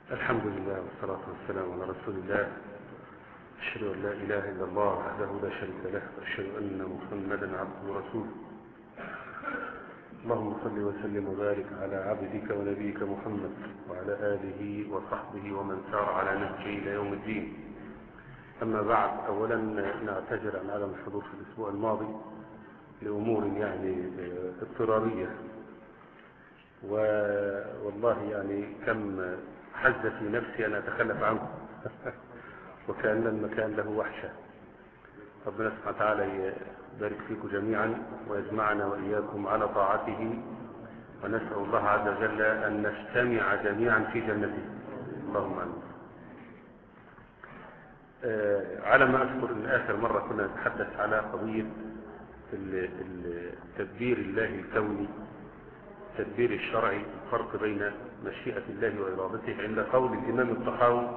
الحمد لله والصلاة والسلام على رسول الله أشهد أن لا إله إلا الله وحده لا شريك له وأشهد أن محمدا عبده ورسوله اللهم صل وسلم وبارك على عبدك ونبيك محمد وعلى آله وصحبه ومن سار على نهجه إلى يوم الدين أما بعد أولا نعتذر عن عدم الحضور في الأسبوع الماضي لأمور يعني اضطرارية والله يعني كم حز في نفسي أن أتخلف عنكم وكأن المكان له وحشة ربنا سبحانه وتعالى يبارك فيكم جميعا ويجمعنا وإياكم على طاعته ونسأل الله عز وجل أن نجتمع جميعا في جنته اللهم آمين على ما أذكر أن آخر مرة كنا نتحدث على قضية التدبير الله الكوني التدبير الشرعي الفرق بين مشيئة الله وإرادته عند قول الإمام الطحاوي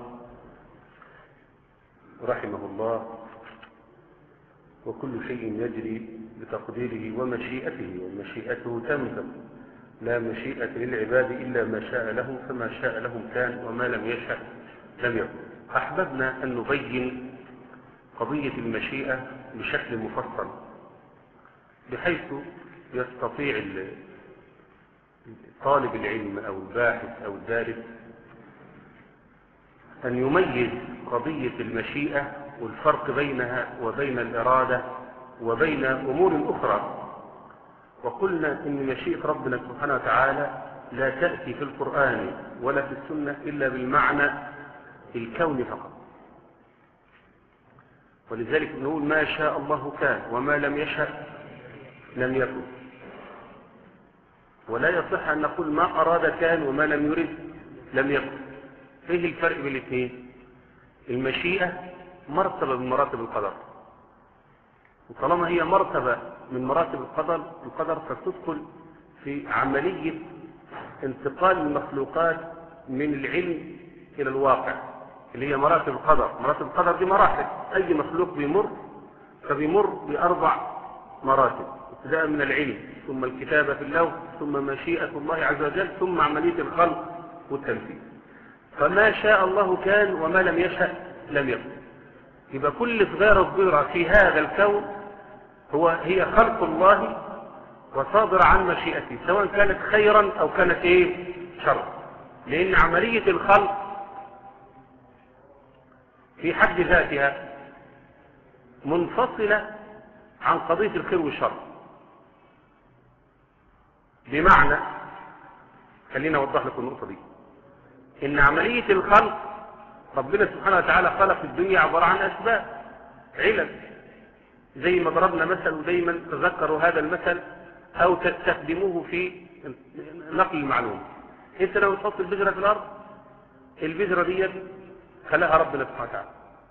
رحمه الله وكل شيء يجري بتقديره ومشيئته ومشيئته تنفذ لا مشيئة للعباد إلا ما شاء له فما شاء لهم كان وما لم يشاء لم يكن أحببنا أن نبين قضية المشيئة بشكل مفصل بحيث يستطيع طالب العلم أو الباحث أو الدارس أن يميز قضية المشيئة والفرق بينها وبين الإرادة وبين أمور أخرى وقلنا إن مشيئة ربنا سبحانه وتعالى لا تأتي في القرآن ولا في السنة إلا بالمعنى الكون فقط ولذلك نقول ما شاء الله كان وما لم يشاء لم يكن ولا يصح أن نقول ما أراد كان وما لم يرد لم يكن ايه الفرق بين الاثنين المشيئة مرتبة من مراتب القدر وطالما هي مرتبة من مراتب القدر القدر فتدخل في عملية انتقال المخلوقات من العلم إلى الواقع اللي هي مراتب القدر مراتب القدر دي مراحل أي مخلوق بيمر فبيمر بأربع مراتب ابتداء من العلم ثم الكتابة في اللوح ثم مشيئة الله عز وجل ثم عملية الخلق والتنفيذ فما شاء الله كان وما لم يشاء لم يكن يبقى كل صغيرة صغيرة في هذا الكون هو هي خلق الله وصادر عن مشيئته سواء كانت خيرا أو كانت إيه شرا لأن عملية الخلق في حد ذاتها منفصلة عن قضية الخير والشر بمعنى خلينا أوضح لكم النقطة دي إن عملية الخلق ربنا سبحانه وتعالى خلق الدنيا عبارة عن أسباب علل زي ما ضربنا مثل ودايما تذكروا هذا المثل أو تستخدموه في نقل المعلومة أنت لو تحط البذرة في الأرض البذرة دي خلقها ربنا سبحانه وتعالى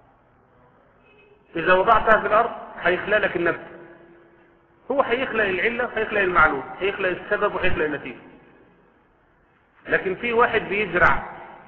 إذا وضعتها في الأرض هيخلق لك النبت هو هيخلق العلة وهيخلق المعلوم هيخلق السبب وهيخلق النتيجة لكن في واحد بيزرع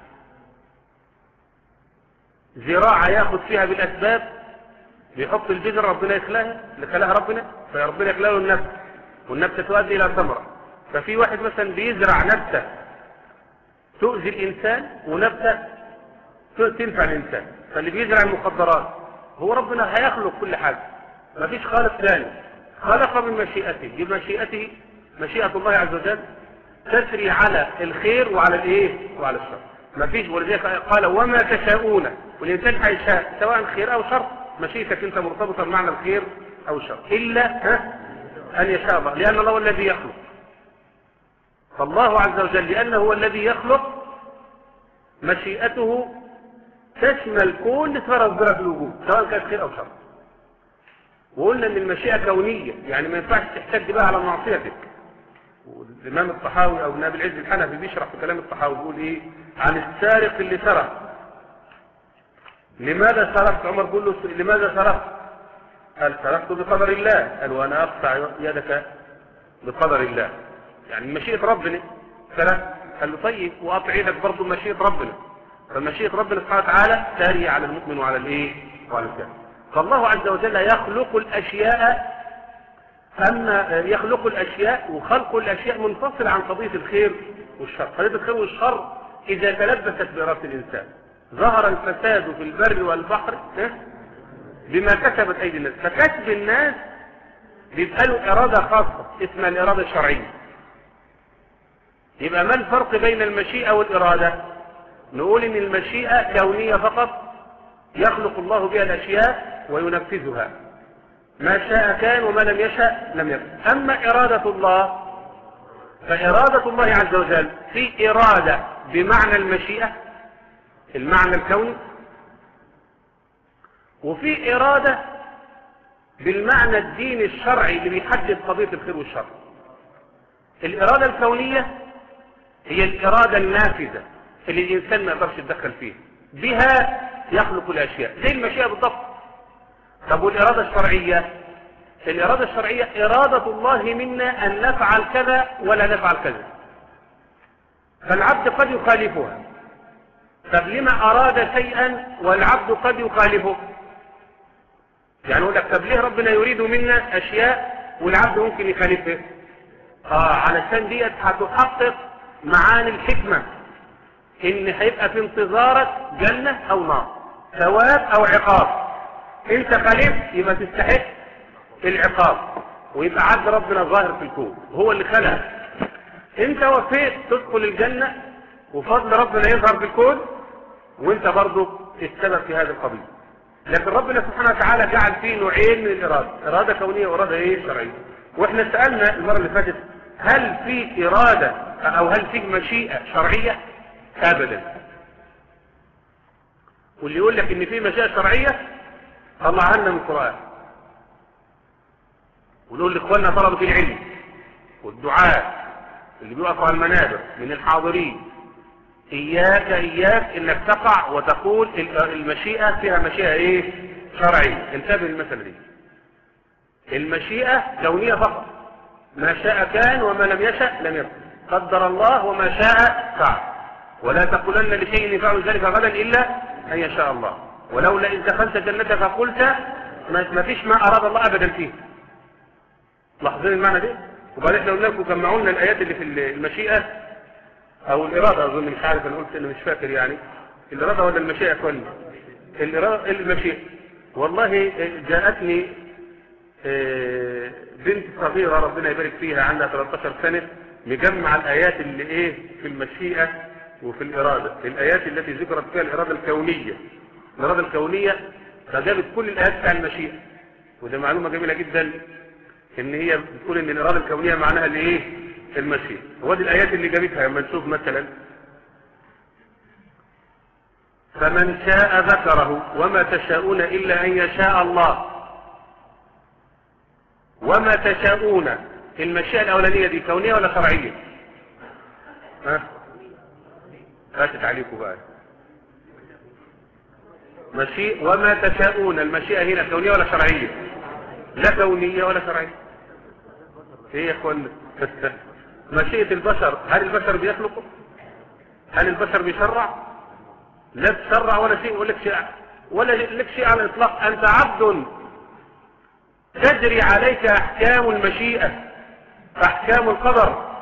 زراعة ياخد فيها بالأسباب بيحط البذرة ربنا يخلقها اللي خلقها ربنا فربنا يخلق له النبت والنبتة تؤدي إلى ثمرة ففي واحد مثلا بيزرع نبتة تؤذي الإنسان ونبتة تنفع الإنسان فاللي بيزرع المخدرات هو ربنا هيخلق كل حاجة مفيش خالق ثاني خلق من مشيئته دي مشيئته مشيئة الله عز وجل تسري على الخير وعلى الايه وعلى الشر مفيش ولذلك قال وما تشاءون والإنسان هيشاء سواء خير أو شر مشيئتك أنت مرتبطة بمعنى الخير أو الشر إلا ها أن يشاء الله لأن الله هو الذي يخلق فالله عز وجل لأنه هو الذي يخلق مشيئته تشمل كل ثرى في الوجود سواء كانت خير أو شر وقلنا ان المشيئة كونية يعني ما ينفعش تحتج بقى على معصيتك والإمام الطحاوي أو ابن أبي العز الحنفي بيشرح في كلام الطحاوي بيقول إيه عن السارق اللي سرق لماذا سرقت عمر بيقول له لماذا سرقت قال سرقت بقدر الله قال وأنا أقطع يدك بقدر الله يعني مشيئة ربنا سرق قال له طيب وقطع يدك برضه مشيئة ربنا فمشيئة ربنا سبحانه وتعالى تارية على المؤمن وعلى الايه وعلى الكافر فالله عز وجل يخلق الأشياء أما يخلق الأشياء وخلق الأشياء منفصل عن قضية الخير والشر قضية الخير والشر إذا تلبست بإرادة الإنسان ظهر الفساد في البر والبحر بما كسبت أيدي الناس فكسب الناس بيبقى له إرادة خاصة اسمها الإرادة الشرعية يبقى ما الفرق بين المشيئة والإرادة نقول إن المشيئة كونية فقط يخلق الله بها الأشياء وينفذها ما شاء كان وما لم يشاء لم يكن أما إرادة الله فإرادة الله عز وجل في إرادة بمعنى المشيئة المعنى الكوني وفي إرادة بالمعنى الديني الشرعي اللي بيحدد قضية الخير والشر الإرادة الكونية هي الإرادة النافذة اللي الإنسان ما يقدرش يتدخل فيها بها يخلق الأشياء زي المشيئة بالضبط طب والإرادة الشرعية الإرادة الشرعية إرادة الله منا أن نفعل كذا ولا نفعل كذا فالعبد قد يخالفها طب لما أراد شيئا والعبد قد يخالفه يعني يقول لك طب ليه ربنا يريد منا أشياء والعبد ممكن يخالفها آه علشان ديت هتحقق معاني الحكمة ان هيبقى في انتظارك جنة او نار ثواب او عقاب انت خالفت يبقى تستحق العقاب ويبقى عدل ربنا ظاهر في الكون هو اللي خلق انت وفيت تدخل الجنة وفضل ربنا يظهر في الكون وانت برضه السبب في هذا القضية لكن ربنا سبحانه وتعالى جعل فيه نوعين من الإرادة إرادة كونية وإرادة إيه شرعية وإحنا سألنا المرة اللي فاتت هل في إرادة أو هل في مشيئة شرعية أبدا واللي يقول لك إن في مشيئة شرعية طلع عنا من القرآن ونقول لإخواننا طلبة العلم والدعاء اللي بيقفوا على المنابر من الحاضرين إياك إياك إنك تقع وتقول المشيئة فيها مشيئة إيه شرعية انتبه المسألة دي المشيئة كونية فقط ما شاء كان وما لم يشأ لم يكن قدر الله وما شاء فعل ولا تقولن لشيء يفعل ذلك غدا إلا أن يشاء الله ولولا إذ دخلت جنتك فقلت ما فيش ما أراد الله أبدا فيه لاحظين المعنى ده وبعدين احنا قلنا لكم جمعوا لنا الآيات اللي في المشيئة أو الإرادة أظن مش عارف أنا قلت أنا مش فاكر يعني الإرادة ولا المشيئة كلها الإرادة المشيئة والله جاءتني بنت صغيرة ربنا يبارك فيها عندها 13 سنة مجمع الآيات اللي إيه في المشيئة وفي الإرادة الآيات التي ذكرت فيها الإرادة الكونية الإرادة الكونية فجابت كل الآيات بتاع المشيئة وده معلومة جميلة جدا إن هي بتقول إن الإرادة الكونية معناها الإيه المشيئة هو دي الآيات اللي جابتها لما نشوف مثلا فمن شاء ذكره وما تشاءون إلا أن يشاء الله وما تشاءون المشيئة الأولانية دي كونية ولا شرعية ها فاتت عليكم بقى مشيء وما تشاءون المشيئة هنا كونية ولا شرعية لا كونية ولا شرعية ايه يا اخوانا مشيئة البشر هل البشر بيخلقوا هل البشر بيشرع لا تشرع ولا شيء ولا لك شيء ولا لك شيء على الاطلاق انت عبد تجري عليك احكام المشيئة احكام القدر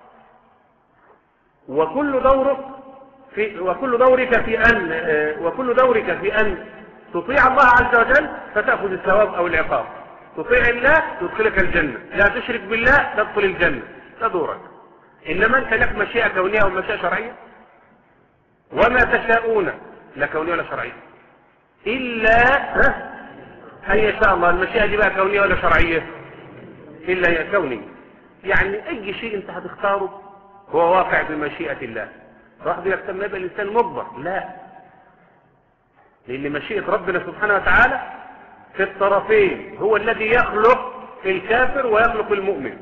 وكل دورك في وكل دورك في ان وكل دورك في ان تطيع الله عز وجل فتأخذ الثواب او العقاب تطيع الله تدخلك الجنة لا تشرك بالله تدخل الجنة ده دورك انما انت لك مشيئة كونية ومشيئة شرعية وما تشاءون لا كونية ولا شرعية الا أن يشاء الله المشيئة دي بقى كونية ولا شرعية إلا هي كونية يعني أي شيء أنت هتختاره هو واقع بمشيئة الله واحد يقول لما يبقى الإنسان مجبر لا لأن مشيئة ربنا سبحانه وتعالى في الطرفين هو الذي يخلق الكافر ويخلق المؤمن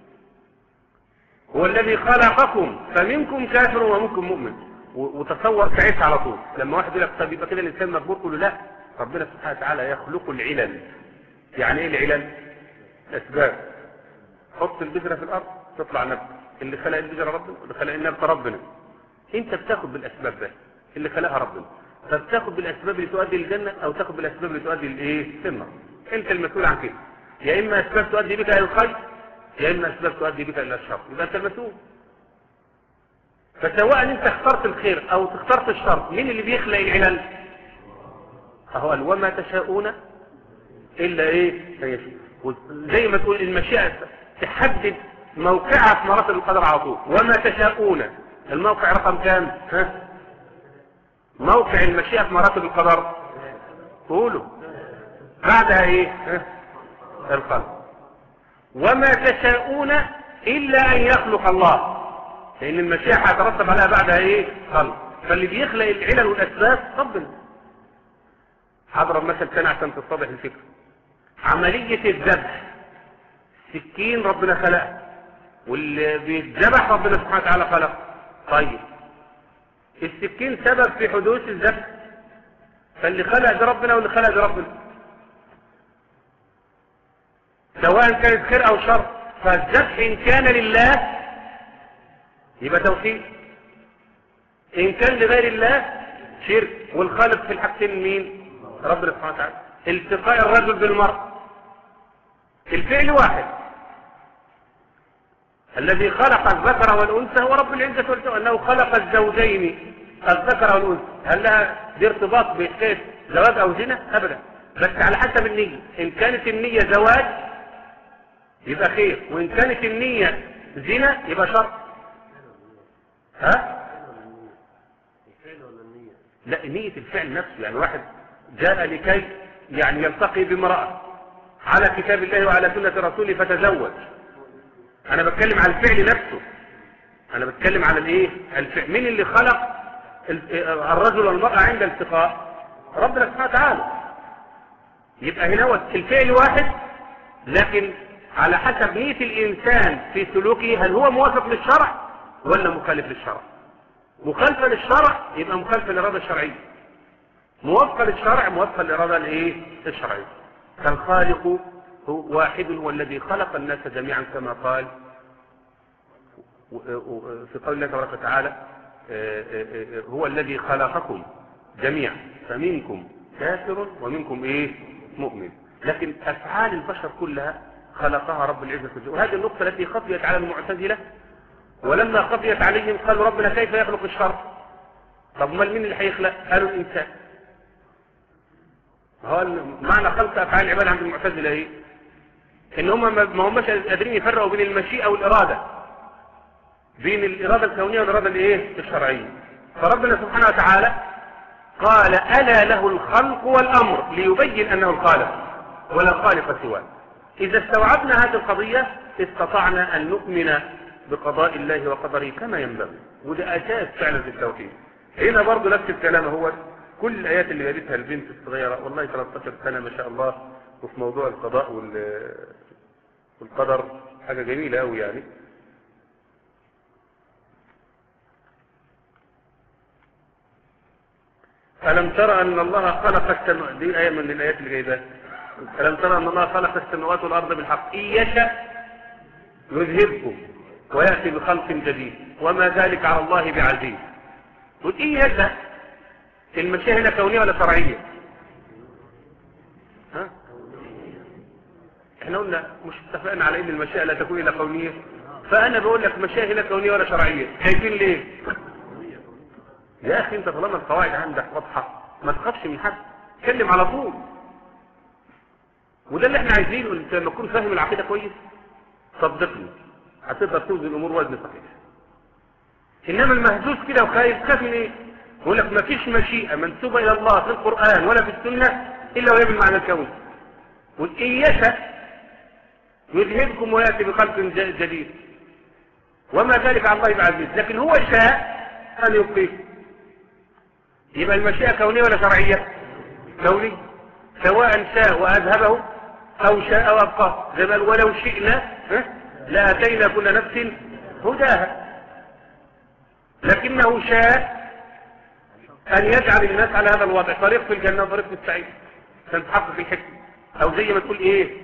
هو الذي خلقكم فمنكم كافر ومنكم مؤمن وتصور تعيش على طول لما واحد يقول لك طب يبقى كده الإنسان مجبور كله لا ربنا سبحانه وتعالى يخلق العلل يعني ايه العلل اسباب حط البذرة في الارض تطلع نبت اللي خلق البذرة ربنا واللي خلق النبت ربنا انت بتاخد بالاسباب ده اللي خلقها ربنا فبتاخد بالاسباب اللي تؤدي للجنة او تاخد بالاسباب اللي تؤدي لايه للنار انت المسؤول عن كده يا اما اسباب تؤدي بك الى الخير يا اما اسباب تؤدي بك الى الشر يبقى انت المسؤول فسواء انت اخترت الخير او اخترت الشر مين اللي بيخلق العلل فهو قال وما تشاءون الا ايه فيشاء زي ما تقول المشيئة تحدد موقعها في مراتب القدر على طول وما تشاءون الموقع رقم كام ها موقع المشيئة في مراتب القدر قولوا بعدها ايه ها؟ الخلق وما تشاءون الا ان يخلق الله لان المشيئة هيترتب عليها بعدها ايه خلق فاللي بيخلق العلل والاسباب ربنا هضرب مثل ثاني عشان تتضح الفكره عملية الذبح سكين ربنا خلقه واللي بيتذبح ربنا سبحانه وتعالى خلقه طيب السكين سبب في حدوث الذبح فاللي خلق ده ربنا واللي خلق ده ربنا سواء كانت خير او شر فالذبح ان كان لله يبقى توحيد ان كان لغير الله شرك والخالق في الحاجتين مين ربنا سبحانه وتعالى التقاء الرجل بالمرء الفعل واحد الذي خلق الذكر والانثى هو رب العزه والجلال انه خلق الزوجين الذكر والانثى هل لها دي ارتباط بحكايه زواج او زنا ابدا بس على حسب النيه ان كانت النيه زواج يبقى خير وان كانت النيه زنا يبقى شر ها لا نية الفعل نفسه يعني واحد جاء لكي يعني يلتقي بامرأة على كتاب الله وعلى سنة رسوله فتزوج انا بتكلم على الفعل نفسه انا بتكلم على الايه الفعل مين اللي خلق الرجل والمرأة عند التقاء ربنا سبحانه وتعالى يبقى هنا الفعل واحد لكن على حسب نية الانسان في سلوكه هل هو موافق للشرع ولا مخالف للشرع مخالفة للشرع يبقى مخالفة للإرادة الشرعية موافقة للشرع موافقة للإرادة الايه الشرعية فالخالق هو واحد هو الذي خلق الناس جميعا كما قال في قول الله تبارك وتعالى هو الذي خلقكم جميعا فمنكم كافر ومنكم ايه مؤمن لكن افعال البشر كلها خلقها رب العزة والجلال وهذه النقطة التي خفيت على المعتزلة ولما خفيت عليهم قالوا ربنا كيف يخلق الشر طب امال مين اللي هيخلق قالوا الانسان هو معنى خلق افعال العباد عند المعتزله ايه ان هم ما هماش قادرين يفرقوا بين المشيئه والاراده بين الاراده الكونيه والاراده الايه الشرعيه فربنا سبحانه وتعالى قال الا له الخلق والامر ليبين انه الخالق ولا خالق سواه اذا استوعبنا هذه القضيه استطعنا ان نؤمن بقضاء الله وقدره كما ينبغي وده اساس فعلا في التوحيد هنا برضه نفس الكلام هو كل الايات اللي قالتها البنت الصغيره والله 13 سنه ما شاء الله وفي موضوع القضاء والقدر حاجه جميله قوي يعني ألم ترى أن الله خلق السماوات دي آية من الآيات اللي جايبها ألم ترى أن الله خلق السماوات والأرض بالحق إن يشاء يذهبكم ويأتي بخلق جديد وما ذلك على الله بعزيز قل إن يشاء المشيئة هنا كونية ولا شرعية ها احنا قلنا مش اتفقنا على ان المشيئة لا تكون الا كونية فانا بقول لك مشيئة هنا كونية ولا شرعية شايفين ليه يا اخي انت طالما القواعد عندك واضحة ما تخافش من حد اتكلم على طول وده اللي احنا عايزينه انت لما تكون فاهم العقيدة كويس صدقني هتقدر توزن الامور وزن صحيح انما المهزوز كده وخايف خاف من ايه يقول لك ما فيش مشيئة منسوبة الى الله في القرآن ولا في السنة الا وهي بالمعنى الكوني قل ان يشاء يذهبكم ويأتي بخلق جديد وما ذلك على الله بعزيز لكن هو شاء ان يبقيكم يبقى المشيئة كونية ولا شرعية كونية سواء شاء وأذهبه أو شاء وأبقاه زي ما قال ولو شئنا لأتينا كل نفس هداها لكنه شاء أن يجعل الناس على هذا الوضع طريق في الجنة وطريق في السعيد عشان تحقق الحكمة أو زي ما تقول إيه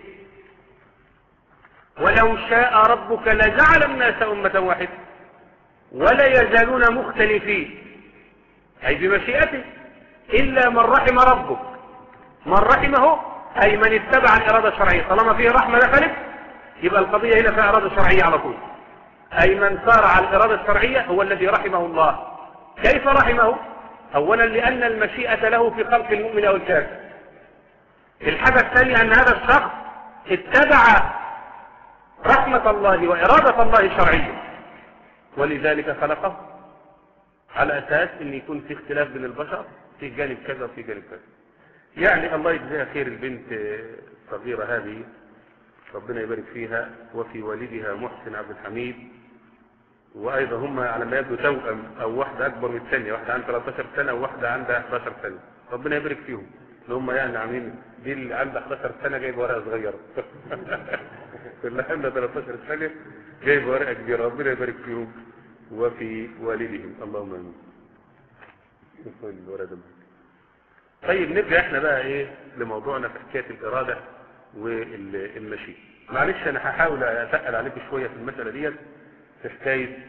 ولو شاء ربك لجعل الناس أمة واحدة ولا يزالون مختلفين أي بمشيئته إلا من رحم ربك من رحمه أي من اتبع الإرادة الشرعية طالما فيه رحمة دخلت يبقى القضية هنا فيها إرادة شرعية على طول أي من سار على الإرادة الشرعية هو الذي رحمه الله كيف رحمه أولا لأن المشيئة له في خلق المؤمن أو الكافر الحاجة الثانية أن هذا الشخص اتبع رحمة الله وإرادة الله الشرعية ولذلك خلقه على أساس أن يكون في اختلاف بين البشر في جانب كذا وفي جانب كذا يعني الله يجزيها خير البنت الصغيرة هذه ربنا يبارك فيها وفي والدها محسن عبد الحميد وأيضا هم على ما يبدو توأم أو واحدة أكبر من الثانية واحدة عندها 13 سنة وواحدة عندها 11 سنة ربنا يبارك فيهم اللي هم يعني عاملين دي اللي عندها 11 سنة جايب ورقة صغيرة اللي عندها 13 سنة جايب ورقة كبيرة ربنا يبارك فيهم وفي والدهم اللهم امين طيب نرجع احنا بقى ايه لموضوعنا في حكايه الاراده والمشي معلش انا هحاول اتقل عليكم شويه في المساله ديت في حكايه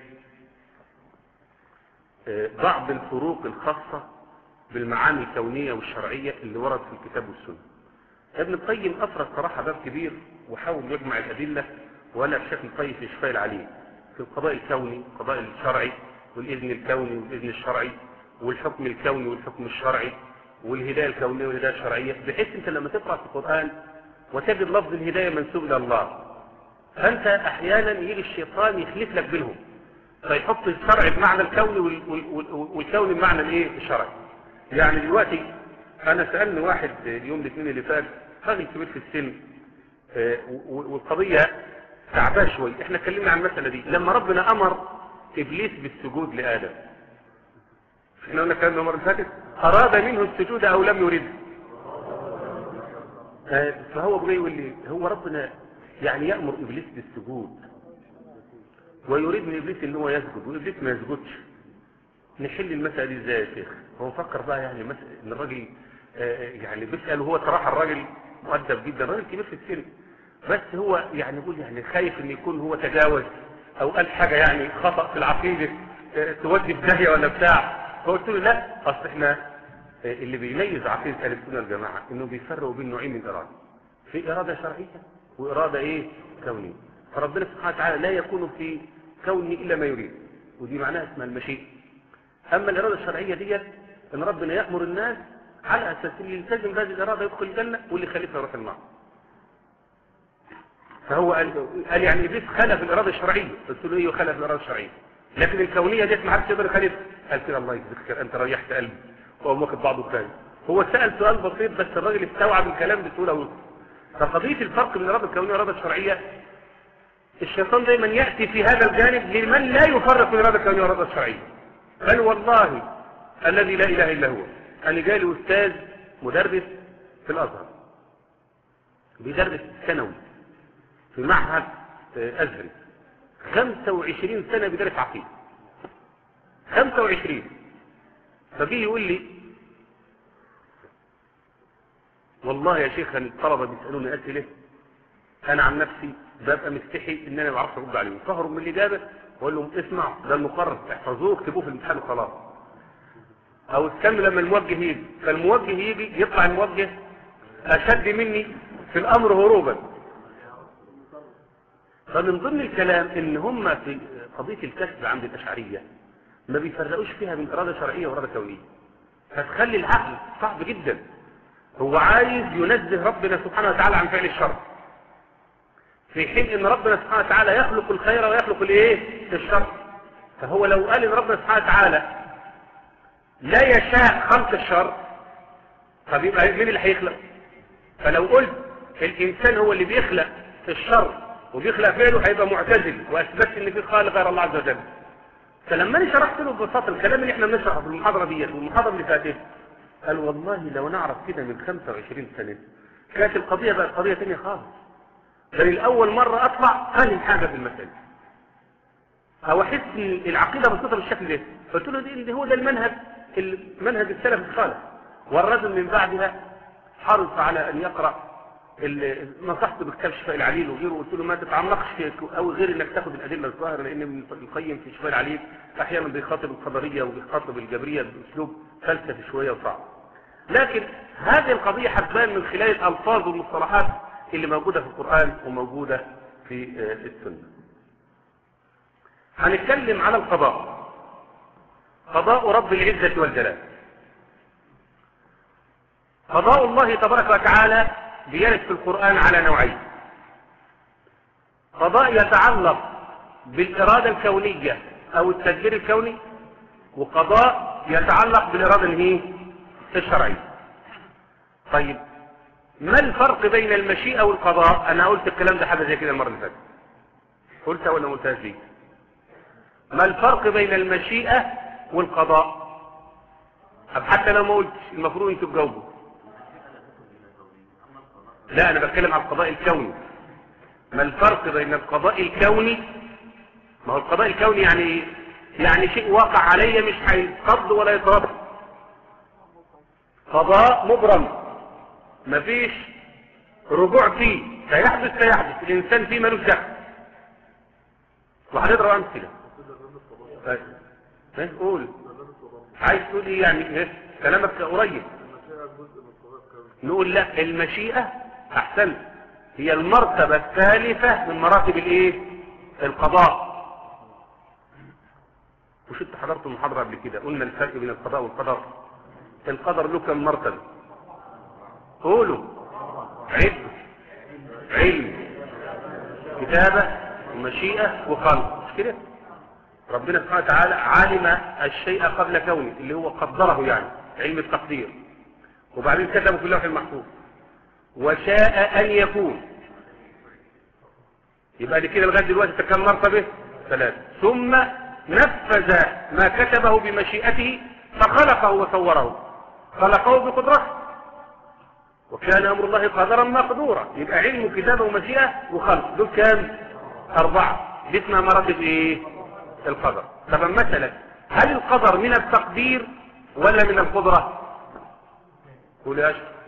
بعض الفروق الخاصه بالمعاني الكونيه والشرعيه اللي ورد في الكتاب والسنه ابن القيم افرد صراحه باب كبير وحاول يجمع الادله ولا بشكل طيب في شفاء العليل في القضاء الكوني القضاء الشرعي والإذن الكوني والإذن الشرعي والحكم الكوني والحكم الشرعي والهداية الكونية والهداية الشرعية بحيث أنت لما تقرأ في القرآن وتجد لفظ الهداية منسوب إلى الله فأنت أحيانا يجي الشيطان يخلف لك بينهم فيحط الشرع بمعنى الكوني والكوني بمعنى الايه الشرعي يعني دلوقتي أنا سألني واحد يوم الاثنين اللي فات راجل كبير في السن والقضية تعباه شوي احنا اتكلمنا عن المسألة دي لما ربنا امر ابليس بالسجود لآدم احنا قلنا الكلام ده المره اللي فاتت اراد منه السجود او لم يرد فهو بغي يقول لي هو ربنا يعني يأمر ابليس بالسجود ويريد من ابليس ان هو يسجد وابليس ما يسجدش نحل المسألة دي ازاي يا شيخ هو فكر بقى يعني ان الراجل يعني بيسأل وهو صراحة الراجل مؤدب جدا راجل كبير في السن بس هو يعني يقول يعني خايف ان يكون هو تجاوز او قال حاجة يعني خطأ في العقيدة تودي في داهية ولا بتاع فقلت له لا اصل احنا اللي بيميز عقيدة اهل السنة الجماعة انه بيفرقوا بين نوعين من الارادة في ارادة شرعية وارادة ايه كونية فربنا سبحانه وتعالى لا يكون في كونه الا ما يريد ودي معناها اسمها المشيئة اما الاراده الشرعيه ديت ان ربنا يامر الناس على اساس اللي يلتزم بهذه الاراده يدخل الجنه واللي يخالفها يروح النار فهو قال, قال يعني ابليس خالف الاراده الشرعيه قلت له ايه خالف الاراده الشرعيه لكن الكونيه ديت ما حدش يقدر يخالفها قال كده الله يجزيك خير انت ريحت قلبي وهو واخد بعضه الثاني هو سال سؤال بسيط بس الراجل استوعب الكلام بسهوله ويسر فقضيه الفرق بين الاراده الكونيه والاراده الشرعيه الشيطان دايما ياتي في هذا الجانب لمن لا يفرق بين الاراده الكونيه والاراده الشرعيه بل والله الذي لا اله الا هو انا جالي استاذ مدرس في الازهر بيدرس ثانوي في معهد ازهري 25 سنه بيدرس عقيده 25 فجي يقول لي والله يا شيخ الطلبه بيسالوني اسئله انا عن نفسي ببقى مستحي ان انا ما بعرفش ارد عليهم فهرب من الاجابه واقول لهم اسمعوا ده المقرر احفظوه اكتبوه في الامتحان وخلاص او استنوا لما الموجه يجي فالموجه يجي يطلع الموجه اشد مني في الامر هروبا فمن ضمن الكلام ان هم في قضيه الكسب عند الاشعريه ما بيفرقوش فيها بين اراده شرعيه واراده كونيه فتخلي العقل صعب جدا هو عايز ينزه ربنا سبحانه وتعالى عن فعل الشر في حين ان ربنا سبحانه وتعالى يخلق الخير ويخلق الايه الشر فهو لو قال ان ربنا سبحانه وتعالى لا يشاء خلق الشر فبيبقى مين اللي هيخلق فلو قلت الانسان هو اللي بيخلق الشر وبيخلق فعله هيبقى معتزل واثبت ان في خالق غير الله عز وجل فلما انا شرحت له ببساطه الكلام اللي احنا بنشرحه في المحاضره ديت والمحاضره اللي فاتت قال والله لو نعرف كده من 25 سنه كانت القضيه بقت قضيه ثانيه خالص بل الأول مرة أطلع فاهم حاجة في المسألة أو أحس إن العقيدة بسيطة بالشكل ده قلت له دي هو ده المنهج المنهج السلف الصالح والرجل من بعدها حرص على أن يقرأ نصحته بكتاب شفاء العليل وغيره قلت له ما تتعمقش في أو غير إنك تاخد الأدلة الظاهرة لأن ابن القيم في شفاء العليل أحيانا بيخاطب القدرية وبيخاطب الجبرية بأسلوب فلسفي شوية وصعب لكن هذه القضية هتبان من خلال الألفاظ والمصطلحات اللي موجودة في القرآن وموجودة في السنة هنتكلم على القضاء قضاء رب العزة والجلال قضاء الله تبارك وتعالى بيرد في القرآن على نوعين قضاء يتعلق بالإرادة الكونية أو التدبير الكوني وقضاء يتعلق بالإرادة الهي الشرعية طيب ما الفرق بين المشيئة والقضاء أنا قلت الكلام ده حاجة زي كده المرة اللي فاتت قلتها ولا ما قلتهاش دي ما الفرق بين المشيئة والقضاء طب حتى لو ما قلتش المفروض انتوا تجاوبوا لا انا بتكلم عن القضاء الكوني ما الفرق بين القضاء الكوني ما هو القضاء الكوني يعني ايه يعني شيء واقع علي مش هيتقض ولا يترد قضاء مبرم مفيش رجوع فيه سيحدث سيحدث الانسان فيه ملوش دخل وهنضرب امثله طيب ايه قول عايز تقول ايه يعني ايه كلامك قريب نقول لا المشيئة احسنت هي المرتبة الثالثة من مراتب الايه القضاء مش انت حضرت المحاضرة قبل كده قلنا الفرق بين القضاء والقدر القدر له كم مرتبة قولوا علم علم كتابة ومشيئة وخلق مش كده ربنا سبحانه وتعالى علم الشيء قبل كونه اللي هو قدره يعني علم التقدير وبعدين كتبه في اللوح المحفوظ وشاء أن يكون يبقى دي كده لغاية دلوقتي كم مرتبة ثلاثة ثم نفذ ما كتبه بمشيئته فخلقه وصوره خلقه بقدرته وكان أمر الله قدرا مقدورا يبقى علم كتابه ومشيئة وخلق دول كام أربعة دي اسمها مراتب إيه القدر طب مثلا هل القدر من التقدير ولا من القدرة قول يا أشهر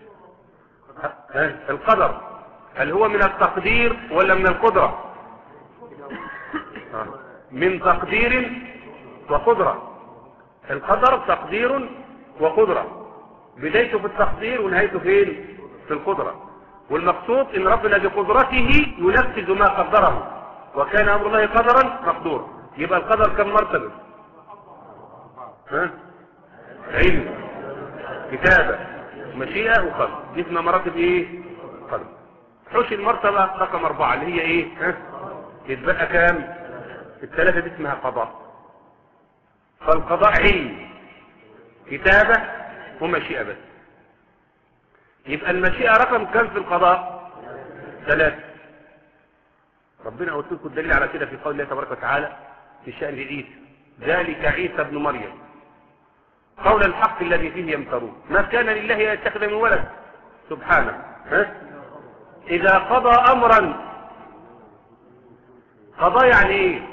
القدر هل هو من التقدير ولا من القدرة من تقدير وقدرة القدر تقدير وقدرة بدايته في التقدير ونهايته فين في القدرة والمقصود ان ربنا بقدرته ينفذ ما قدره وكان امر الله قدرا مقدورا يبقى القدر كم مرتبة ها علم كتابة مشيئة وقدر دي اسمها مراتب ايه قدر حوش المرتبة رقم اربعة اللي هي ايه ها يتبقى كام الثلاثة دي اسمها قضاء فالقضاء علم كتابة ومشيئة بس يبقى المشيئة رقم كم في القضاء ثلاثة ربنا قلت لكم الدليل على كده في قول الله تبارك وتعالى في شأن عيسى ذلك عيسى ابن مريم قول الحق الذي فيه يمترون ما كان لله يتخذ من ولد سبحانه ها؟ إذا قضى أمرا قضى يعني إيه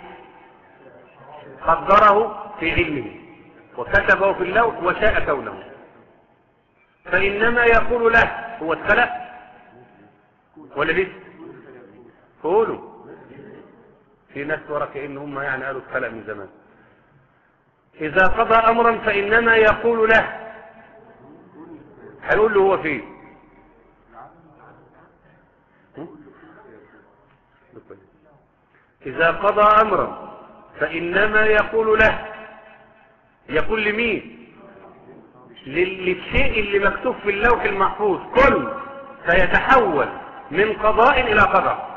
قدره في علمه وكتبه في اللوح وشاء كونه فإنما يقول له هو اتخلق ولا لسه قولوا في ناس ورا كأن هم يعني قالوا اتخلق من زمان إذا قضى أمرا فإنما يقول له هيقول له هو فين إذا قضى أمرا فإنما يقول له يقول لمين للشيء اللي مكتوب في اللوح المحفوظ كل سيتحول من قضاء إلى قضاء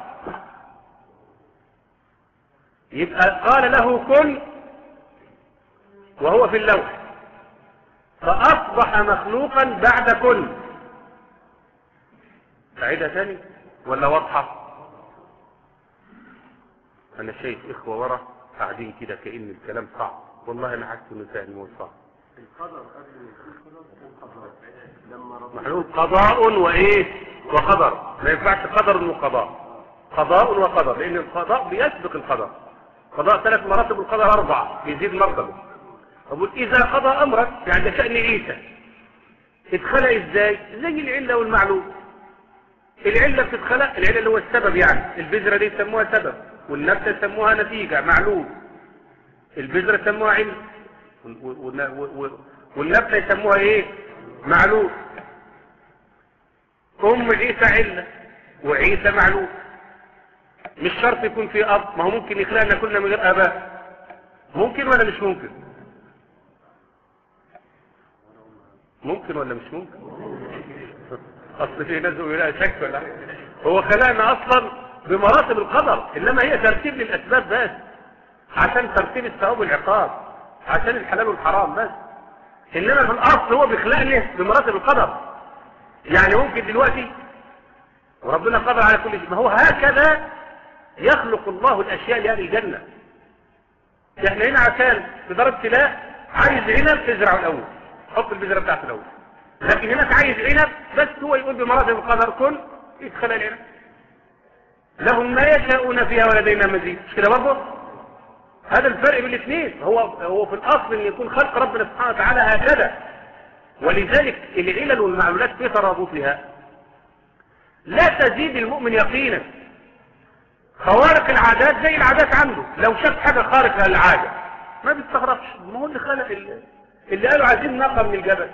يبقى قال له كن وهو في اللوح فأصبح مخلوقا بعد كن أعيدها ثاني ولا واضحة أنا شايف إخوة ورا قاعدين كده كأن الكلام صعب والله أنا حاسس إنه سهل مو صعب القدر قبل القدر لما ربنا محلول قضاء وإيه وقدر ما ينفعش قدر وقضاء قضاء وقدر لأن القضاء بيسبق القدر قضاء ثلاث مراتب القدر أربعة بيزيد مرتبه أقول إذا قضى أمرك يعني ده شأن عيسى اتخلق إزاي زي العلة والمعلوم العلة بتتخلق العلة اللي هو السبب يعني البذرة دي يسموها سبب والنبتة يسموها نتيجة معلوم البذرة يسموها علم والنبتة يسموها ايه معلوم ام عيسى علة وعيسى معلوم مش شرط يكون في اب ما هو ممكن يخلقنا كلنا من غير اباء ممكن ولا مش ممكن ممكن ولا مش ممكن اصل في ناس بيقولوا لا شك ولا حاجة. هو خلقنا اصلا بمراتب القدر انما هي ترتيب للاسباب بس عشان ترتيب الثواب والعقاب عشان الحلال والحرام بس انما في الاصل هو بيخلقني بمراتب القدر يعني ممكن دلوقتي وربنا قدر على كل شيء ما هو هكذا يخلق الله الاشياء لاهل الجنه احنا هنا عشان في دار ابتلاء عايز عنب تزرعه الاول حط البذره بتاعته الاول لكن هناك عايز عنب بس هو يقول بمراتب القدر كن يدخل العنب لهم ما يشاءون فيها ولدينا مزيد مش كده برضه هذا الفرق بين الاثنين هو هو في الاصل ان يكون خلق ربنا سبحانه وتعالى هكذا ولذلك العلل والمعلولات في ترابطها لا تزيد المؤمن يقينا خوارق العادات زي العادات عنده لو شاف حاجة خارقة للعادة ما بيستغربش ما هو اللي خلق اللي, اللي قالوا عايزين ناقة من الجبل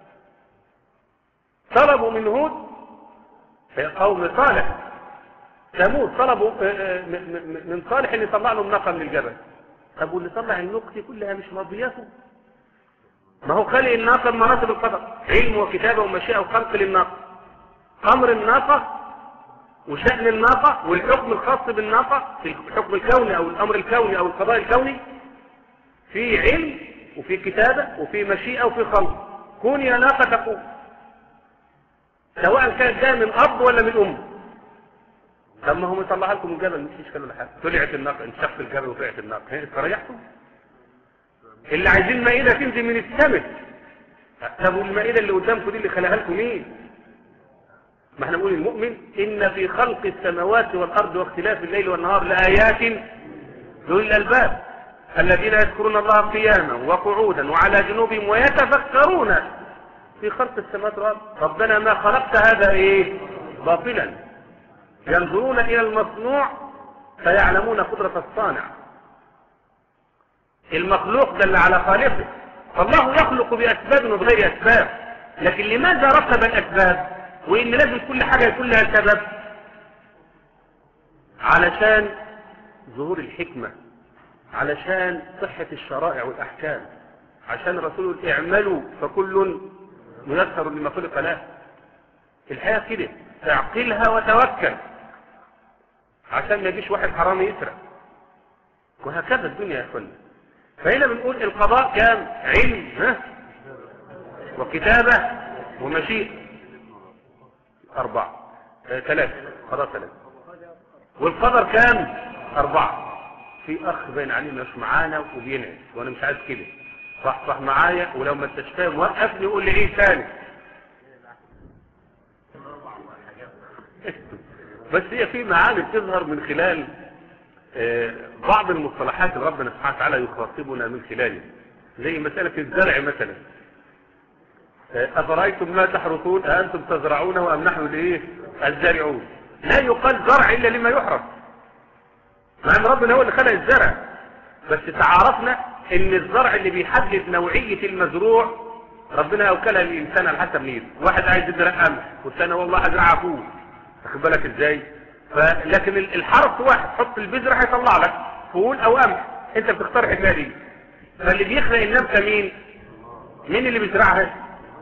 طلبوا من هود قوم صالح ثمود طلبوا آه، آه، م- م- من صالح ان يطلع لهم ناقة من الجبل طب واللي طلع النقط دي كلها مش ماضياته ما هو خلق الناقة بمراتب القدر علم وكتابة ومشيئة وخلق للناقة أمر الناقة وشأن الناقة والحكم الخاص بالناقة في الحكم الكوني أو الأمر الكوني أو القضاء الكوني في علم وفي كتابة وفي مشيئة وفي خلق كوني يا ناقة تقوم سواء كانت جاية من أب ولا من أم طب ما هم يطلعها لكم من الجبل مش إشكال ولا حاجة طلعت الناقة انشق الجبل وطلعت الناقة هي استريحتوا اللي عايزين مائدة تنزل من السماء طب والمائدة اللي قدامكم دي اللي خلقها لكم مين ما احنا نقول المؤمن إن في خلق السماوات والأرض واختلاف الليل والنهار لآيات ذوي الألباب الذين يذكرون الله قياما وقعودا وعلى جنوبهم ويتفكرون في خلق السماوات والأرض ربنا ما خلقت هذا ايه باطلا ينظرون إلى المصنوع فيعلمون قدرة الصانع المخلوق دل على خالقه فالله يخلق بأسباب وبغير أسباب لكن لماذا رتب الأسباب وإن لازم كل حاجة يكون لها سبب علشان ظهور الحكمة علشان صحة الشرائع والأحكام عشان الرسول يقول اعملوا فكل ميسر لما خلق له الحياة كده اعقلها وتوكل عشان ما يجيش واحد حرام يسرق وهكذا الدنيا يا اخوانا فهنا بنقول القضاء كام علم ها وكتابة ومشيئة أربعة آه، ثلاثة قضاء ثلاثة والقدر كام أربعة في أخ باين عليه مش معانا وبينعس وأنا مش عايز كده صح صح معايا ولو ما انتش فاهم وقفني يقول لي إيه ثاني بس هي في معاني بتظهر من خلال آه، بعض المصطلحات اللي ربنا سبحانه وتعالى يخاطبنا من خلاله زي مسألة الزرع مثلا آه، أفرأيتم ما تحرثون أأنتم تزرعونه أم نحن الإيه الزارعون لا يقال زرع إلا لما يحرث مع أن ربنا هو اللي خلق الزرع بس تعارفنا ان الزرع اللي بيحدد نوعية المزروع ربنا اوكلها للانسان على حسب نيته واحد عايز يزرع قمح والثاني والله هزرعها فول واخد بالك ازاي ف- لكن ال- الحرف واحد حط البذرة هيطلع لك فول او قمح انت بتختار حكايه دي فاللي بيخلق النبته مين مين اللي بيزرعها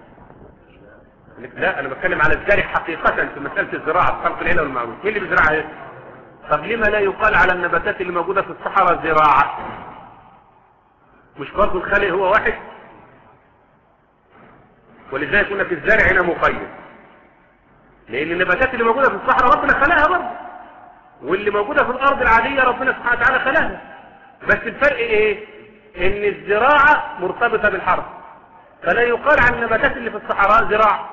لا انا بتكلم على الزارع حقيقة في مسألة الزراعة في خلق العيلة والمعروف مين اللي بيزرعها طب لما لا يقال على النباتات اللي موجودة في الصحراء زراعة مش برضه الخالق هو واحد ولذلك قلنا في الزرع هنا مقيد لان النباتات اللي موجودة في الصحراء ربنا خلقها برضه واللي موجودة في الارض العادية ربنا سبحانه وتعالى خلقها بس الفرق ايه ان الزراعة مرتبطة بالحرث فلا يقال عن النباتات اللي في الصحراء زراعة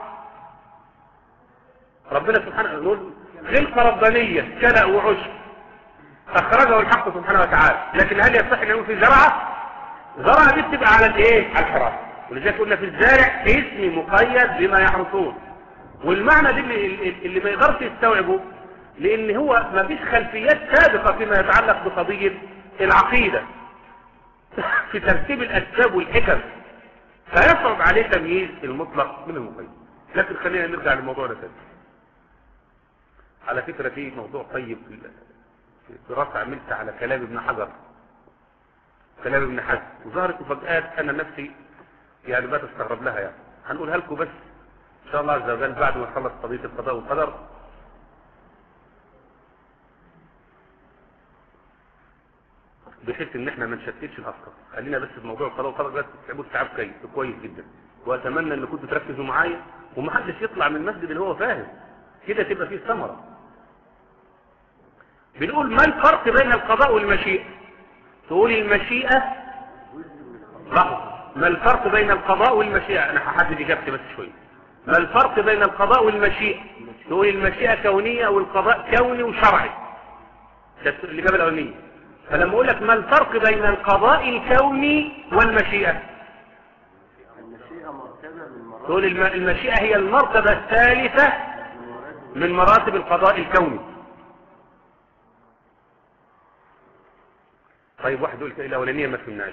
ربنا سبحانه نقول خلقة ربانية كلأ وعشب أخرجه الحق سبحانه وتعالى لكن هل يصح أن يكون في زرعة زرعة دي بتبقى على الايه على الحراسة ولذلك قلنا في الزارع اسم مقيد بما يحرثون والمعنى دي اللي, اللي ما يقدرش يستوعبه لان هو ما فيش خلفيات سابقة فيما يتعلق بقضية العقيدة في ترتيب الاسباب والحكم فيصعب عليه تمييز المطلق من المقيد لكن خلينا نرجع للموضوع ده تاني على فكرة في موضوع طيب في دراسة عملت على كلام ابن حجر كلام ابن حجر وظهرت مفاجآت أنا نفسي يعني بقى تستغرب لها يعني هنقولها لكم بس إن شاء الله عز وجل بعد ما نخلص قضية القضاء والقدر بحيث ان احنا ما نشتتش الافكار خلينا بس في موضوع القضاء والقدر بس تعبوا تعب كويس كويس جدا واتمنى ان كنتوا تركزوا معايا ومحدش يطلع من المسجد اللي هو فاهم كده تبقى فيه ثمره بنقول ما الفرق بين القضاء والمشيئه تقول المشيئه لحظه ما الفرق بين القضاء والمشيئه انا هحدد اجابتي بس شويه ما الفرق بين القضاء والمشيئه تقول المشيئه كونيه والقضاء كوني وشرعي ده الاجابه الاولانيه فلما اقول لك ما الفرق بين القضاء الكوني والمشيئه المشيئة مرتبة من مراتب تقول الم- المشيئة هي المرتبة الثالثة من مراتب القضاء الكوني طيب واحد يقول الأولانية ما فهمناش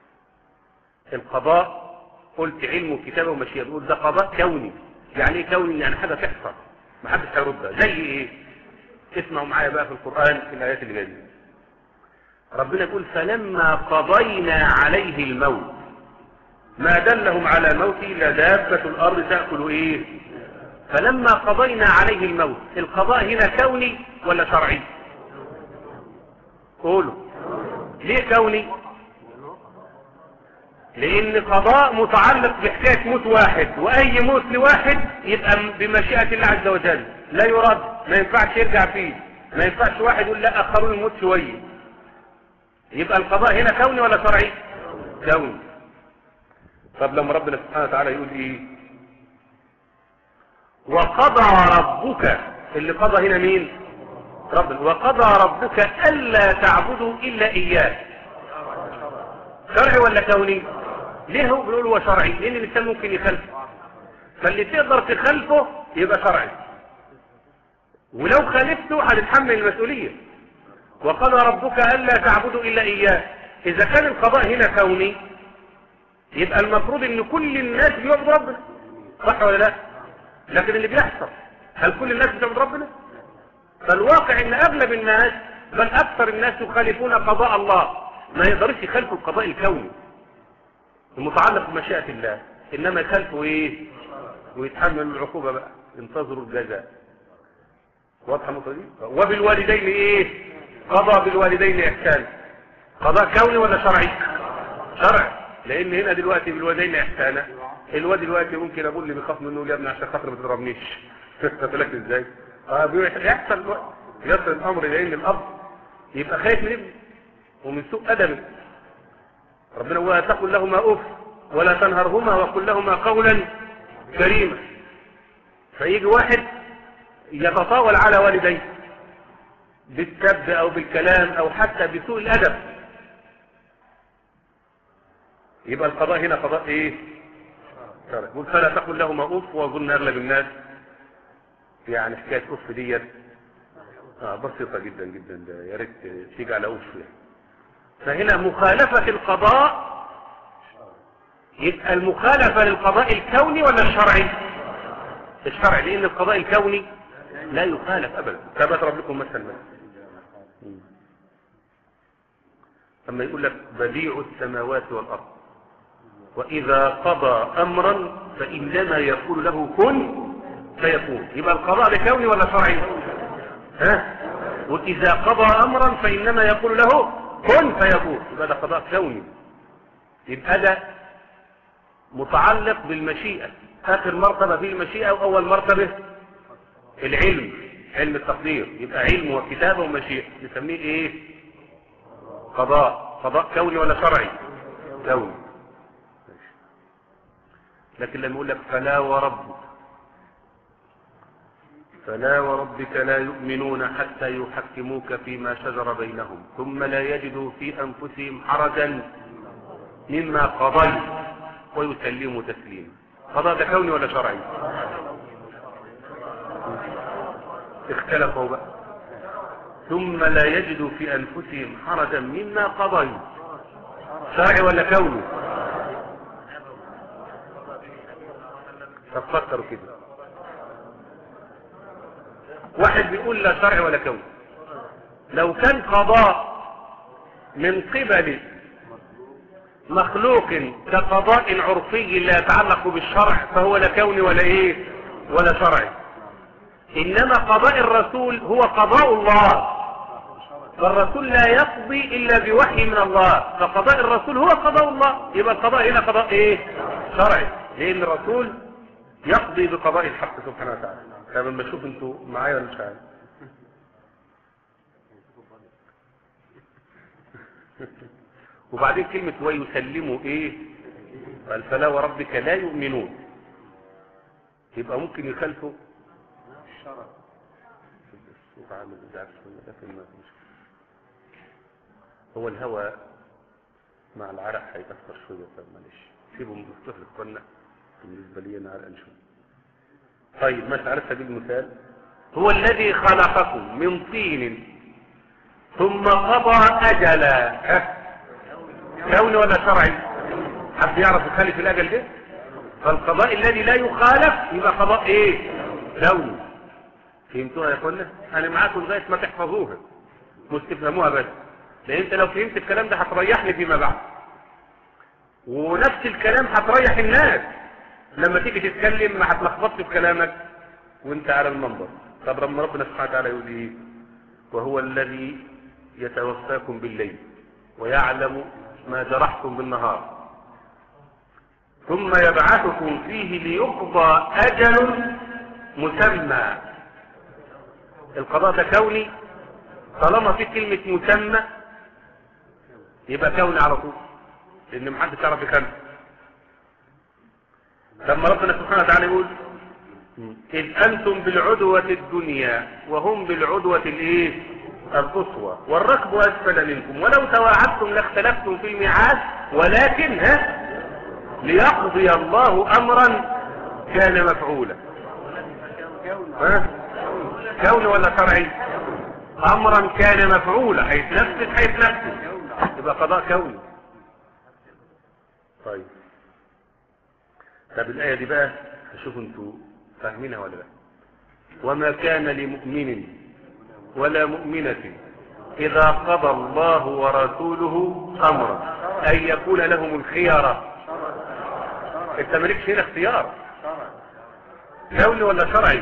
القضاء قلت علم وكتابة ومشيئة بيقول ده قضاء كوني يعني ايه كوني يعني حاجة تحصل ما حدش هيردها زي ايه اسمعوا معايا بقى في القرآن في الآيات اللي جايه دي. ربنا يقول فلما قضينا عليه الموت ما دلهم على موته إلا دابة الأرض تأكل إيه فلما قضينا عليه الموت القضاء هنا كوني ولا شرعي قولوا ليه كوني لأن قضاء متعلق بحكاية موت واحد وأي موت لواحد يبقى بمشيئة الله عز وجل لا يرد ما ينفعش يرجع فيه ما ينفعش واحد يقول لا أخرون الموت شوية يبقى القضاء هنا كوني ولا شرعي كوني طب لما ربنا سبحانه وتعالى يقول ايه وقضى ربك اللي قضى هنا مين ربنا وقضى ربك الا تعبدوا الا اياه شرعي ولا كوني ليه هو بيقول هو شرعي لان الانسان ممكن يخالفه فاللي تقدر تخالفه يبقى شرعي ولو خالفته هتتحمل المسؤوليه وقضى ربك الا تعبدوا الا اياه اذا كان القضاء هنا كوني يبقى المفروض ان كل الناس بيعبدوا ربنا صح ولا لا لكن اللي بيحصل هل كل الناس بتعبد ربنا فالواقع ان اغلب الناس بل اكثر الناس يخالفون قضاء الله ما يقدرش يخالفوا القضاء الكوني المتعلق بمشيئة الله انما يخالفوا ايه ويتحملوا العقوبة بقى انتظروا الجزاء واضحة النقطة دي وبالوالدين ايه قضى بالوالدين احسان قضاء كوني ولا شرعي شرعي لان هنا دلوقتي بالوالدين احسانا الواد دلوقتي ممكن اقول اللي بيخاف منه يا ابني عشان خاطر ما تضربنيش بالك ازاي اه بيحصل الوقت يصل الامر لان الاب يبقى خايف من ابنه ومن سوء ادبه ربنا ولا تقل لهما اف ولا تنهرهما وقل لهما قولا كريما فيجي واحد يتطاول على والديه بالسب او بالكلام او حتى بسوء الادب يبقى القضاء هنا قضاء ايه شرعي يقول فلا تقل لهما اف واظن اغلب الناس يعني حكايه اف ديت آه بسيطه جدا جدا ده يا ريت تيجي على اف يعني فهنا مخالفه القضاء يبقى المخالفه للقضاء الكوني ولا الشرعي الشرعي لان القضاء الكوني لا يخالف ابدا كما ضرب لكم مثلا لما يقول لك بديع السماوات والارض وإذا قضى أمرا فإنما يقول له كن فيكون يبقى القضاء ده كوني ولا شرعي ها وإذا قضى أمرا فإنما يقول له كن فيكون يبقى ده قضاء كوني يبقى ده متعلق بالمشيئة آخر مرتبة في المشيئة وأول مرتبة العلم علم التقدير يبقى علم وكتابة ومشيئة نسميه ايه قضاء قضاء كوني ولا شرعي كوني لكن لما يقول لك فلا وربك فلا وربك لا يؤمنون حتى يحكموك فيما شجر بينهم ثم لا يجدوا في أنفسهم حرجا مما قضيت ويسلموا تسليما قضاء ده كوني ولا شرعي اختلفوا بقى ثم لا يجدوا في أنفسهم حرجا مما قضيت شرعي ولا كوني تفكروا كده واحد بيقول لا شرع ولا كون لو كان قضاء من قبل مخلوق كقضاء عرفي لا يتعلق بالشرع فهو لا كوني ولا ايه ولا شرعي انما قضاء الرسول هو قضاء الله فالرسول لا يقضي الا بوحي من الله فقضاء الرسول هو قضاء الله يبقى القضاء هنا قضاء ايه شرعي لان الرسول يقضي بقضاء الحق سبحانه وتعالى طب لما اشوف انتوا معايا ولا مش عارف وبعدين كلمة ويسلموا ايه قال فلا وربك لا يؤمنون يبقى ممكن يخالفوا الشرع الصوت عامل ازعاج شوية لكن ما فيش هو الهواء مع العرق هيتأثر شوية فمعلش سيبه مفتوح لاخواننا بالنسبة لي انا عرقان شوية طيب ما على سبيل المثال هو الذي خلقكم من طين ثم قضى أجلا ها؟ كوني ولا شرعي حد يعرف يخالف الأجل ده فالقضاء الذي لا يخالف يبقى قضاء ايه كوني فهمتوها يا اخوانا انا معاكم لغايه ما تحفظوها مش تفهموها بس لان انت لو فهمت الكلام ده هتريحني فيما بعد ونفس الكلام هتريح الناس لما تيجي تتكلم ما هتلخبطش في كلامك وانت على المنبر طب رب ربنا سبحانه وتعالى يقول ايه وهو الذي يتوفاكم بالليل ويعلم ما جرحتم بالنهار ثم يبعثكم فيه ليقضى أجل مسمى القضاء ده كوني طالما في كلمة مسمى يبقى كوني على طول لأن محدش يعرف يخمس لما ربنا سبحانه وتعالى يقول إذ أنتم بالعدوة الدنيا وهم بالعدوة الإيه القصوى والركب أسفل منكم ولو تواعدتم لاختلفتم في الميعاد ولكن ها ليقضي الله أمرا كان مفعولا ها كون ولا شرعي أمرا كان مفعولا هيتنفذ هيتنفذ يبقى قضاء كوني طيب طب الآية دي بقى هشوفوا انتوا فاهمينها ولا لا وما كان لمؤمن ولا مؤمنة إذا قضى الله ورسوله أمرا أن يكون لهم الخيارة انت مالكش هنا اختيار كوني ولا شرعي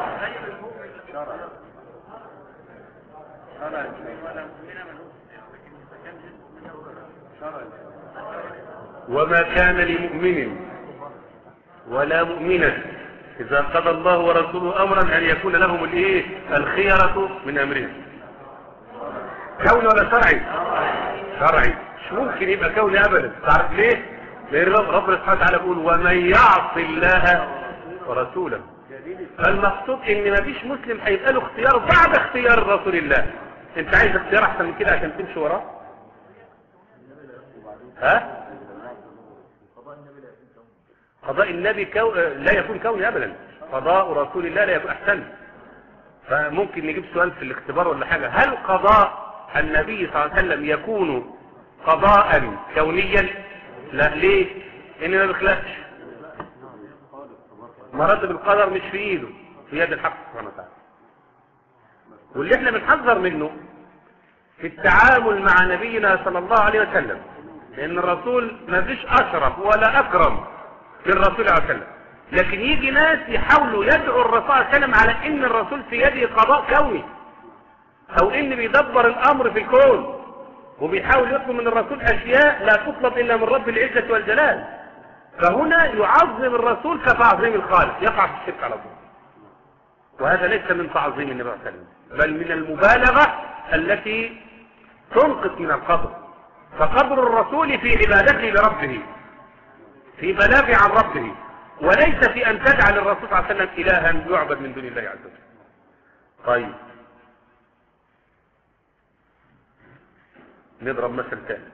وما كان لمؤمن ولا مؤمنة إذا قضى الله ورسوله أمرا أن يكون لهم الإيه الخيرة من أمرهم كوني ولا شرعي شرعي مش ممكن يبقى كوني أبدا تعرف ليه لأن رب سبحانه وتعالى يقول ومن يعص الله ورسوله فالمقصود ان مفيش مسلم هيبقى له اختيار بعد اختيار رسول الله انت عايز اختيار احسن من كده عشان تمشي وراه ها قضاء النبي كو... لا يكون كوني ابدا قضاء رسول الله لا يكون احسن فممكن نجيب سؤال في الاختبار ولا حاجة هل قضاء النبي صلى الله عليه وسلم يكون قضاء كونيا لا ليه ان ما بيخلقش مراتب القدر مش في ايده في يد الحق سبحانه وتعالى واللي احنا بنحذر منه في التعامل مع نبينا صلى الله عليه وسلم لان الرسول ما فيش اشرف ولا اكرم من الرسول عليه وسلم لكن يجي ناس يحاولوا يدعوا الرسول عليه وسلم على ان الرسول في يده قضاء كوني او ان بيدبر الامر في الكون وبيحاول يطلب من الرسول اشياء لا تطلب الا من رب العزة والجلال فهنا يعظم الرسول كتعظيم الخالق يقع في الشرك على طول وهذا ليس من تعظيم النبي صلى الله عليه وسلم بل من المبالغة التي تنقص من القدر فقدر الرسول في عبادته لربه في بلاغه عن ربه وليس في ان تجعل الرسول صلى الله عليه وسلم الها يعبد من دون الله عز وجل طيب نضرب مثل ثاني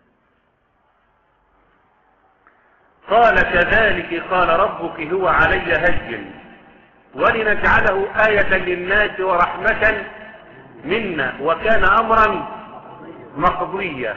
قال كذلك قال ربك هو علي هجن ولنجعله آية للناس ورحمة منا وكان أمرا مقضيا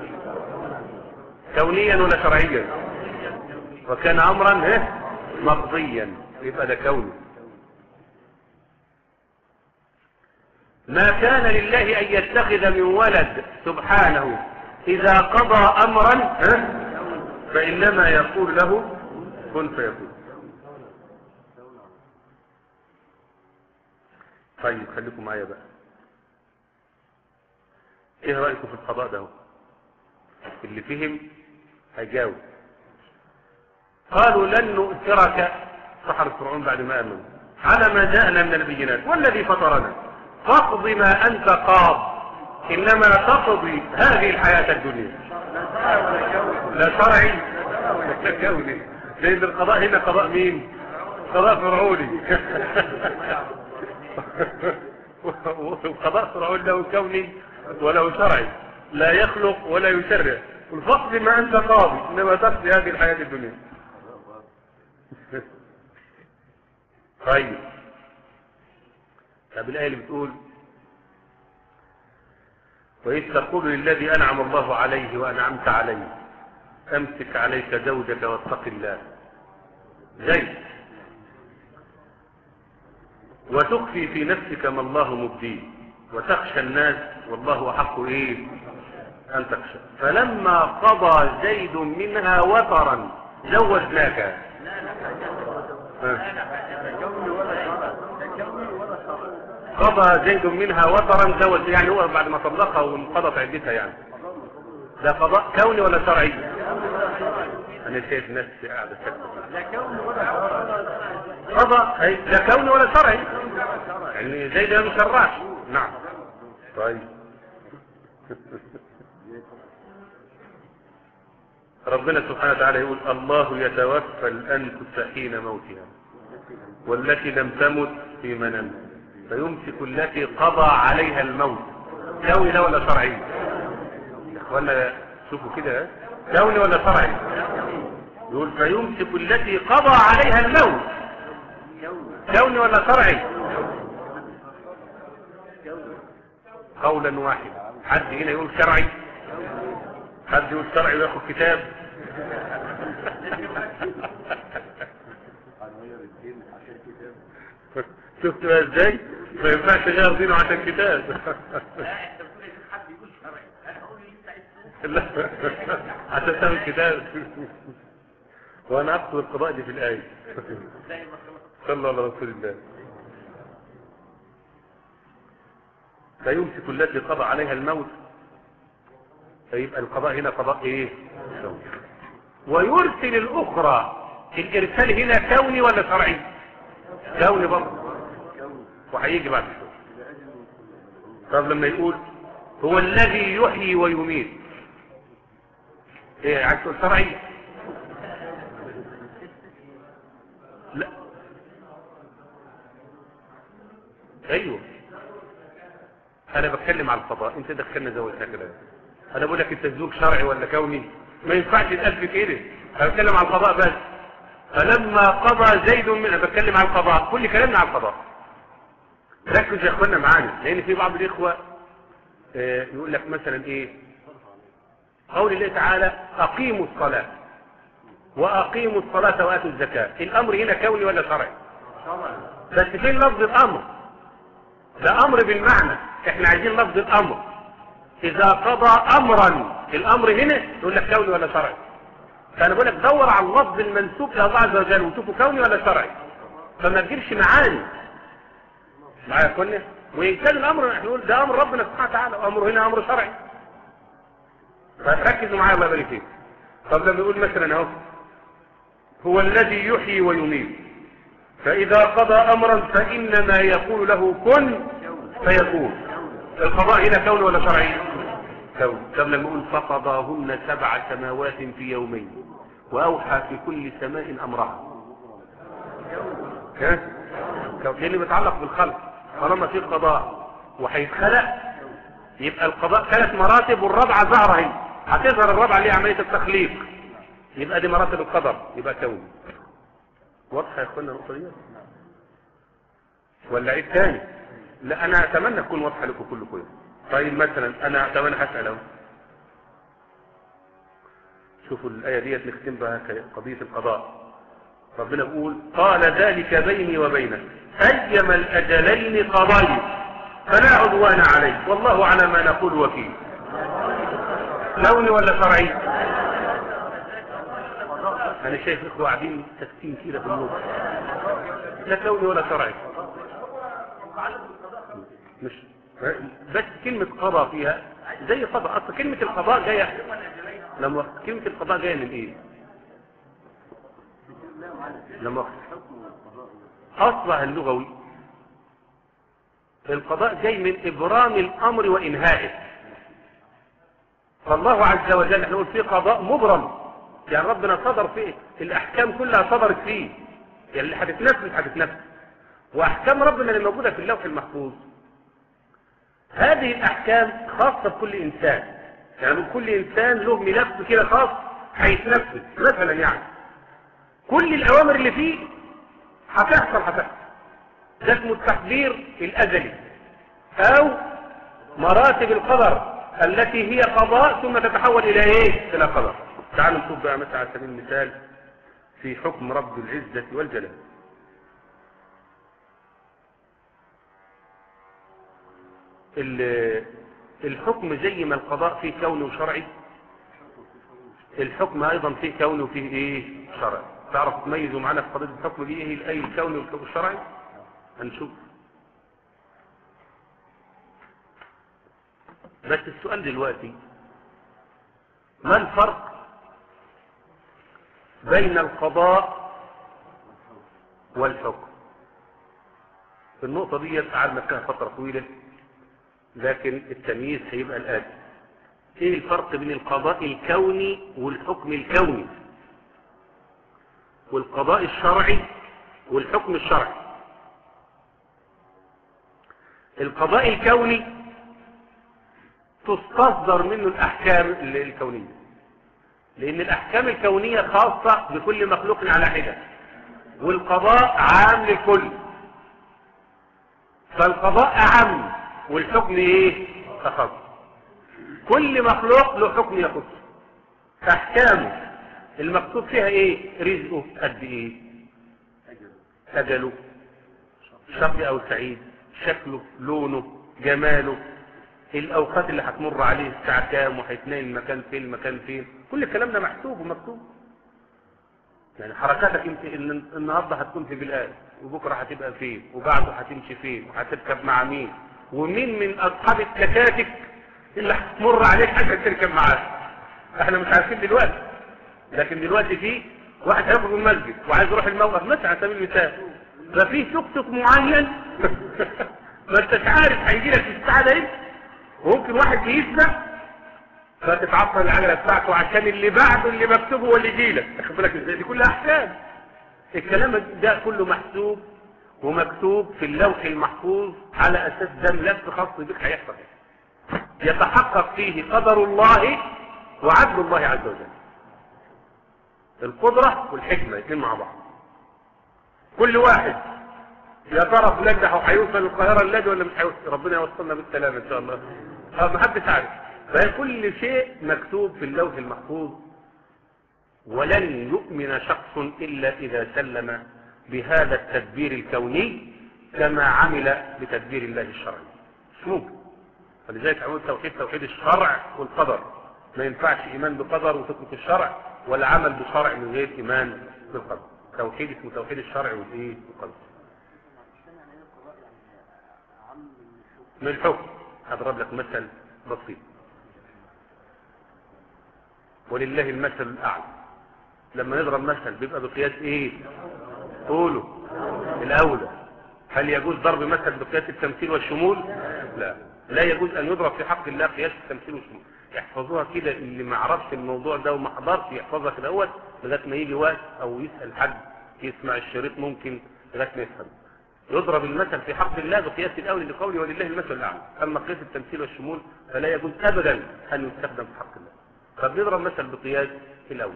كونيا ولا شرعيا وكان أمرا مقضيا يبقى ده كوني ما كان لله أن يتخذ من ولد سبحانه إذا قضى أمرا ها؟ فإنما يقول له كن فيكون طيب خليكم معايا بقى ايه رأيكم في القضاء ده اللي فهم هيجاوب قالوا لن نؤثرك سحر فرعون بعد ما امنوا على ما جاءنا من البينات والذي فطرنا فاقض ما انت قاض انما تقضي هذه الحياة الدنيا لا شرعي ولا كوني لان القضاء هنا قضاء مين قضاء فرعوني وقضاء فرعون له كوني وله شرعي لا يخلق ولا يشرع والفقد ما انت قاضي انما تقضي هذه الحياة الدنيا طيب طب الآية اللي بتقول وإذ تقول للذي أنعم الله عليه وأنعمت عليه أمسك عليك زوجك واتق الله زي وتخفي في نفسك ما الله مبديه وتخشى الناس والله حق إيه أن تخشى فلما قضى زيد منها وطرا زوجناك قضى زيد منها وطرا زوج يعني هو بعد ما طلقها وانقضت عدتها يعني ده قضاء كوني ولا شرعي انا شايف نفسي قاعده ساكته قضاء أي لا كوني ولا شرعي يعني زيد ما مشرعش نعم طيب ربنا سبحانه وتعالى يقول الله يتوفى الأنفس حين موتها والتي لم تمت في منامها فيمسك التي قضى عليها الموت كوني ده ولا شرعي يا اخوانا شوفوا كده كوني ولا شرعي يقول فيمسك التي قضى عليها الموت كوني ولا شرعي قولا واحدا حد هنا يقول شرعي حد يقول شرعي وياخد كتاب شفت بقى ازاي ما ينفعش غير دينه عشان كتاب لا عشان تعمل كتاب وانا اقصد القضاء دي في الايه صلى الله على رسول الله فيمسك التي قضى عليها الموت فيبقى القضاء هنا قضاء ايه كوني ويرسل الاخرى الارسال هنا كوني ولا شرعي كوني برضه وهيجي بعد شويه طب لما يقول هو الذي يحيي ويميت ايه عايز تقول شرعي لا ايوه انا بتكلم على القضاء انت دخلنا زوجنا كده انا بقول لك انت زوج شرعي ولا كوني ما ينفعش يتقال في كده انا بتكلم على القضاء بس فلما قضى زيد من انا بتكلم على القضاء كل كلامنا على القضاء ركز يا اخوانا معانا لان في بعض الاخوه آه، يقول لك مثلا ايه قول الله تعالى اقيموا الصلاه واقيموا الصلاه واتوا الزكاه الامر هنا كوني ولا شرعي بس فين لفظ الامر ده امر بالمعنى احنا عايزين لفظ الامر اذا قضى امرا الامر هنا يقول لك كوني ولا شرعي فانا بقول لك دور على اللفظ المنسوب الى الله عز وجل وشوفه كوني ولا شرعي فما تجيبش معاني معايا كنا وان كان الامر احنا نقول ده امر ربنا سبحانه وتعالى وامره هنا امر شرعي فركزوا معايا الله يبارك فيك طب لما نقول مثلا اهو هو الذي يحيي ويميت فاذا قضى امرا فانما يقول له كن فيكون القضاء هنا كون ولا شرعي كون طب لما نقول فقضاهن سبع سماوات في يومين واوحى في كل سماء امرها ها لانه بيتعلق بالخلق طالما في قضاء وهيتخلق يبقى القضاء ثلاث مراتب والرابعه ظاهره اهي هتظهر الرابعه اللي هي عمليه التخليق يبقى دي مراتب القدر يبقى كون واضحه يا اخوانا النقطه دي ولا عيد تاني لا انا اتمنى تكون واضحه لكم كلكم طيب مثلا انا اتمنى هسال اهو شوفوا الايه ديت نختم بها قضيه القضاء ربنا بيقول قال ذلك بيني وبينك ايما الاجلين قضيت فلا عدوان عليه والله على ما نقول وكيل لوني ولا شرعي انا شايف اخوة قاعدين ساكتين كده في النص لا لوني ولا شرعي مش بس كلمة قضاء فيها زي قضاء اصل كلمة القضاء جاية لما كلمة القضاء جاية من ايه لما اصلها اللغوي القضاء جاي من ابرام الامر وانهائه فالله عز وجل احنا نقول فيه قضاء مبرم يعني ربنا صدر فيه الاحكام كلها صدرت فيه يعني اللي هتتنفذ هتتنفذ واحكام ربنا اللي موجوده في اللوح المحفوظ هذه الاحكام خاصه بكل انسان يعني كل انسان له ملف كده خاص هيتنفذ مثلا يعني كل الاوامر اللي فيه هتحصل هتحصل ده اسمه التحضير الازلي او مراتب القدر التي هي قضاء ثم تتحول الى ايه الى قدر تعالوا نشوف بقى مثلا على سبيل المثال في حكم رب العزة والجلال الحكم زي ما القضاء فيه كوني وشرعي الحكم ايضا فيه كوني وفيه ايه شرعي تعرف تميزوا معنا في قضية الحكم دي ايه الاي الكوني والحكم الشرعي هنشوف بس السؤال دلوقتي ما الفرق بين القضاء والحكم في النقطة دي قعدنا فيها فترة طويلة لكن التمييز هيبقى الآتي ايه الفرق بين القضاء الكوني والحكم الكوني والقضاء الشرعي والحكم الشرعي القضاء الكوني تستصدر منه الأحكام الكونية لأن الأحكام الكونية خاصة بكل مخلوق على حدة والقضاء عام للكل فالقضاء أعم والحكم إيه أخص كل مخلوق له حكم يخص أحكامه المكتوب فيها إيه رزقه قد إيه أجله شقي أو سعيد شكله لونه جماله الأوقات اللي هتمر عليه الساعة كام وهيتنقل المكان فين المكان فين كل الكلام ده محسوب ومكتوب يعني حركاتك انت النهارده هتكون في بلاد وبكره هتبقى فين وبعده هتمشي فين وهتركب مع مين ومين من اصحاب التكاتك اللي هتمر عليك عشان تركب معاه احنا مش عارفين دلوقتي لكن دلوقتي في واحد هيخرج من المسجد وعايز يروح الموقف مثلا على سبيل المثال ففي توك توك معين ما انتش عارف هيجي لك الساعه ده وممكن واحد يسبق فتتعطل العجله بتاعته عشان اللي بعده اللي مكتوب هو اللي يجي لك تاخد بالك ازاي دي كلها احكام الكلام ده كله محسوب ومكتوب في اللوح المحفوظ على اساس ده ملف خاص بك هيحصل يتحقق فيه قدر الله وعدل الله عز وجل القدرة والحكمة الاثنين مع بعض كل واحد يا ترى فلان ده هيوصل القاهرة الليل ولا مش هيوصل ربنا يوصلنا بالسلامة ان شاء الله اه ما حدش عارف فهي كل شيء مكتوب في اللوح المحفوظ ولن يؤمن شخص إلا إذا سلم بهذا التدبير الكوني كما عمل بتدبير الله الشرعي مش ممكن فلذلك عمل توحيد توحيد الشرع والقدر ما ينفعش إيمان بقدر وتترك الشرع ولا عمل بشرع من غير إيمان بالقدر توحيد اسمه توحيد الشرع والإيه والقدر من الحكم هضرب لك مثل بسيط ولله المثل الأعلى لما نضرب مثل بيبقى بقياس ايه قولوا الاولى هل يجوز ضرب مثل بقياس التمثيل والشمول لا لا يجوز ان يضرب في حق الله قياس التمثيل والشمول يحفظوها كده اللي ما عرفش الموضوع ده وما حضرش يحفظها كده اول لغايه ما يجي وقت او يسال حد يسمع الشريط ممكن لغايه ما يفهم يضرب المثل في حق الله بقياس الاولي لقوله ولله المثل الاعلى اما قياس التمثيل والشمول فلا يجوز ابدا ان يستخدم في حق الله فبنضرب مثل بقياس الاول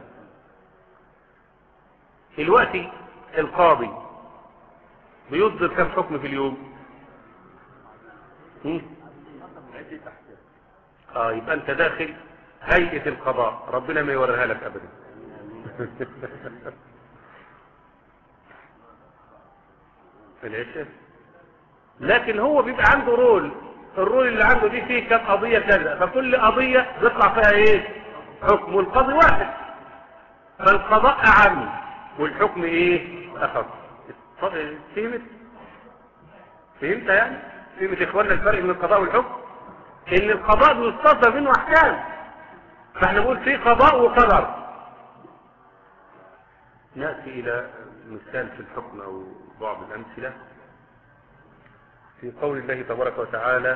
دلوقتي القاضي بيصدر كم حكم في اليوم هم؟ اه يبقى انت داخل هيئة القضاء ربنا ما يوريها لك ابدا العشاء لكن هو بيبقى عنده رول الرول اللي عنده دي فيه كم قضية كذا فكل قضية بيطلع فيها ايه حكم والقاضي واحد فالقضاء اعم والحكم ايه اخف فهمت فهمت يعني فهمت يا اخوانا الفرق بين القضاء والحكم ان القضاء بيستصدر منه احكام فاحنا نقول في قضاء وقدر نأتي الى مثال في الحكم او بعض الامثلة في قول الله تبارك وتعالى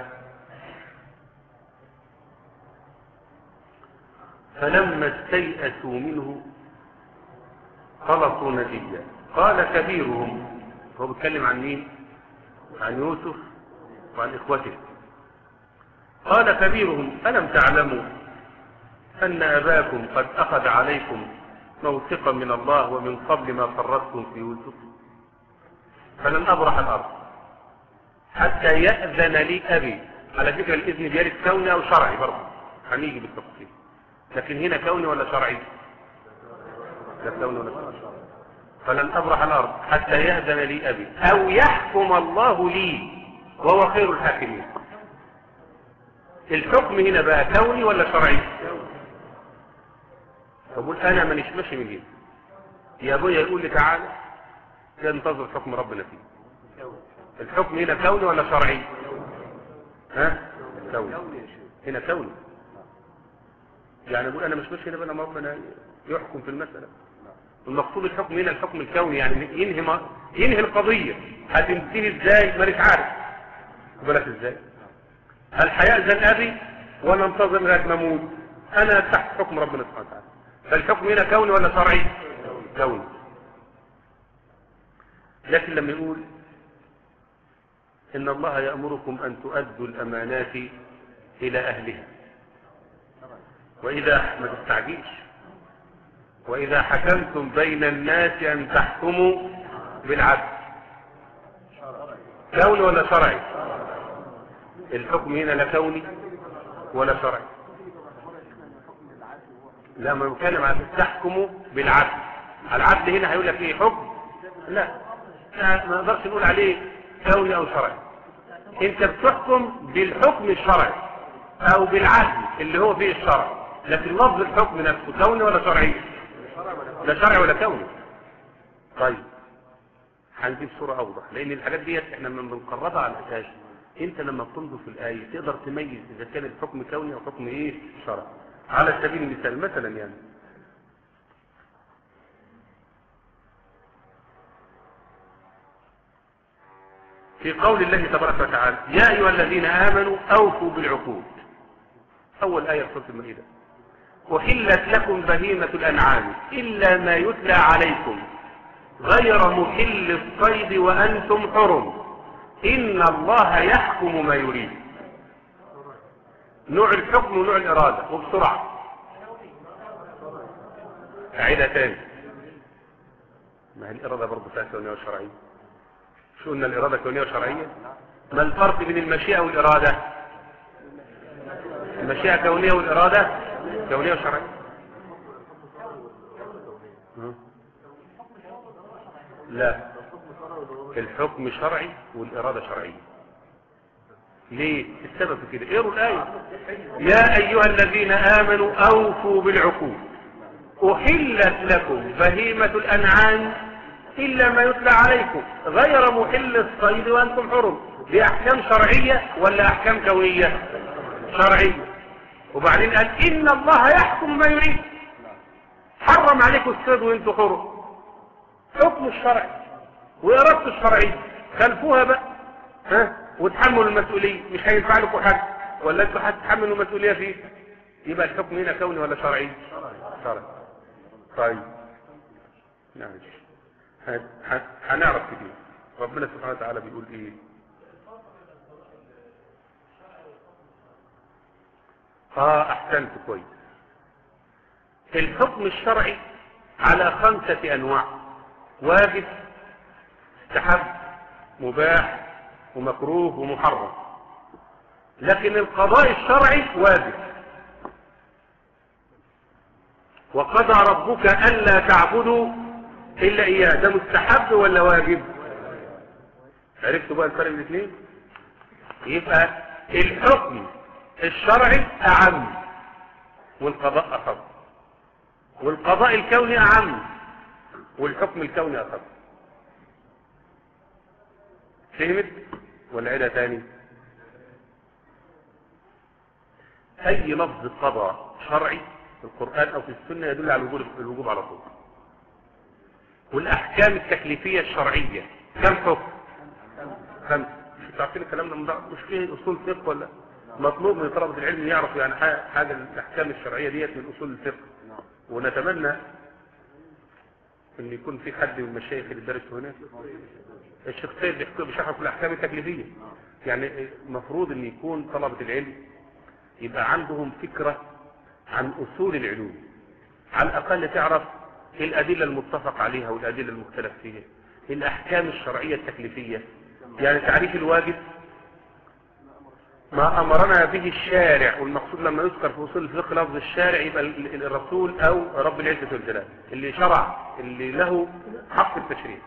فلما استيئسوا منه خلصوا نجيا قال كبيرهم هو بيتكلم عن مين عن يوسف وعن اخوته قال كبيرهم ألم تعلموا أن أباكم قد أخذ عليكم موثقا من الله ومن قبل ما فرطتم في يوسف فلن أبرح الأرض حتى يأذن لي أبي على فكرة الإذن بيرد كوني أو شرعي برضه هنيجي بالتفصيل لكن هنا كوني ولا شرعي لا كوني ولا شرعي فلن أبرح الأرض حتى يأذن لي أبي أو يحكم الله لي وهو خير الحاكمين الحكم هنا بقى كوني ولا شرعي فقول انا مانيش ماشي من هنا يا ابويا يقول لي تعالى ينتظر حكم ربنا فيه الحكم هنا كوني ولا شرعي ها كوني هنا كوني يعني اقول انا مش ماشي هنا بقى لما ربنا يحكم في المسألة المقصود الحكم هنا الحكم الكوني يعني ينهي ينهي القضية هتنتهي ازاي مانيش عارف بالك ازاي هل هيأذن أبي ولا انتظر لغاية ما اموت أنا تحت حكم ربنا سبحانه وتعالى فالحكم هنا كوني ولا شرعي كوني لكن لما يقول إن الله يأمركم أن تؤدوا الأمانات إلى أهلها وإذا ما تستعجيش وإذا حكمتم بين الناس أن تحكموا بالعدل كوني ولا شرعي الحكم هنا لا كوني ولا شرعي لا ما نتكلم عن تحكموا بالعدل العدل هنا هيقول لك ايه حكم لا ما نقدرش نقول عليه كوني او شرعي انت بتحكم بالحكم الشرعي او بالعدل اللي هو فيه الشرع لكن لفظ الحكم نفسه كوني ولا شرعي لا شرعي ولا كوني طيب هنجيب صورة اوضح لان الحاجات ديت احنا لما بنقربها على الاساس انت لما بتنظر في الآية تقدر تميز اذا كان الحكم كوني او حكم ايه شرعي على سبيل المثال مثلا يعني في قول الله تبارك وتعالى يا أيها الذين آمنوا أوفوا بالعقود أول آية سورة المائدة أحلت لكم بهيمة الأنعام إلا ما يتلى عليكم غير محل الصيد وأنتم حرم إن الله يحكم ما يريد نوع الحكم ونوع الإرادة وبسرعة أعيدها تاني ما هي الإرادة برضه فيها كونية وشرعية شو قلنا الإرادة كونية وشرعية ما الفرق بين المشيئة والإرادة المشيئة كونية والإرادة كونية وشرعية لا الحكم شرعي والإرادة شرعية ليه السبب في كده اقروا الآية يا أيها الذين آمنوا أوفوا بالعقود أحلت لكم بهيمة الأنعام إلا ما يتلى عليكم غير محل الصيد وأنتم حرم دي أحكام شرعية ولا أحكام كونية شرعية وبعدين قال إن الله يحكم ما يريد حرم عليكم الصيد وانتم حرم حكم الشرع وإرادته الشرعية خلفوها بقى ها وتحملوا المسؤولية مش هينفع لكم حاجة ولا انتوا هتتحملوا المسؤولية فيه يبقى الحكم هنا كوني ولا شرعي شرعي طيب معلش هنعرف كتير ربنا سبحانه وتعالى بيقول ايه اه احسنت كويس الحكم الشرعي على خمسة انواع واجب استحب مباح ومكروه ومحرم لكن القضاء الشرعي واجب وقضى ربك ألا تعبدوا إلا إياه ده مستحب ولا واجب عرفتوا بقى الفرق بين الاثنين يبقى الحكم الشرعي أعم والقضاء أخف والقضاء الكوني أعم والحكم الكوني أخف فهمت ولا عيدها تاني أي لفظ قضاء شرعي في القرآن أو في السنة يدل على الوجوب الوجوب على طول والأحكام التكليفية الشرعية كم حكم خمسة مش عارفين الكلام ده من بعض مش فيه أصول فقه ولا مطلوب من طلبة العلم يعرفوا يعني ح- حاجة الأحكام الشرعية ديت من أصول الفقه نعم ونتمنى ان يكون في حد من المشايخ اللي درس هناك الشيخ سيد بيحكي بيشرح في الاحكام التكليفيه يعني المفروض ان يكون طلبه العلم يبقى عندهم فكره عن اصول العلوم على الاقل تعرف ايه الادله المتفق عليها والادله المختلف فيها الاحكام الشرعيه التكليفيه يعني تعريف الواجب ما أمرنا به الشارع والمقصود لما يذكر في أصول الفقه لفظ الشارع يبقى ال- ال- الرسول أو رب العزة والجلال اللي شرع اللي له حق التشريع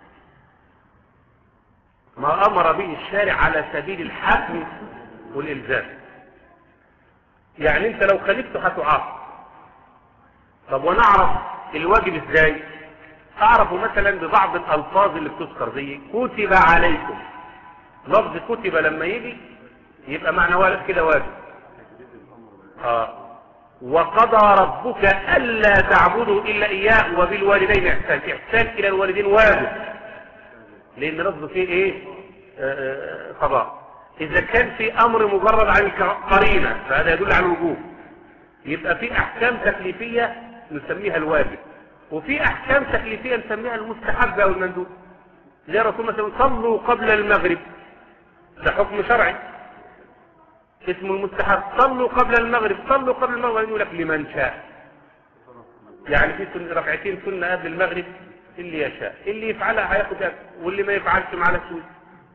ما أمر به الشارع على سبيل الحكم والإلزام يعني أنت لو خالفته هتعاقب طب ونعرف الواجب إزاي أعرفه مثلا ببعض الألفاظ اللي بتذكر زي كتب عليكم لفظ كتب لما يجي يبقى معنى واجب كده واجب آه. وقضى ربك ألا تعبدوا إلا إياه وبالوالدين إحسان إحسان إلى الوالدين واجب لأن لفظ فيه إيه آه، آه، قضاء إذا كان في أمر مجرد عن القرينة فهذا يدل على الوجوب يبقى في أحكام تكليفية نسميها الواجب وفي أحكام تكليفية نسميها المستحب أو المندوب زي الرسول مثلا صلوا قبل المغرب ده حكم شرعي اسمه المستحب صلوا قبل المغرب صلوا قبل المغرب يقول لك لمن شاء يعني في سن ركعتين سنة قبل المغرب اللي يشاء اللي يفعلها هياخد أجر واللي ما يفعلش معاه سوء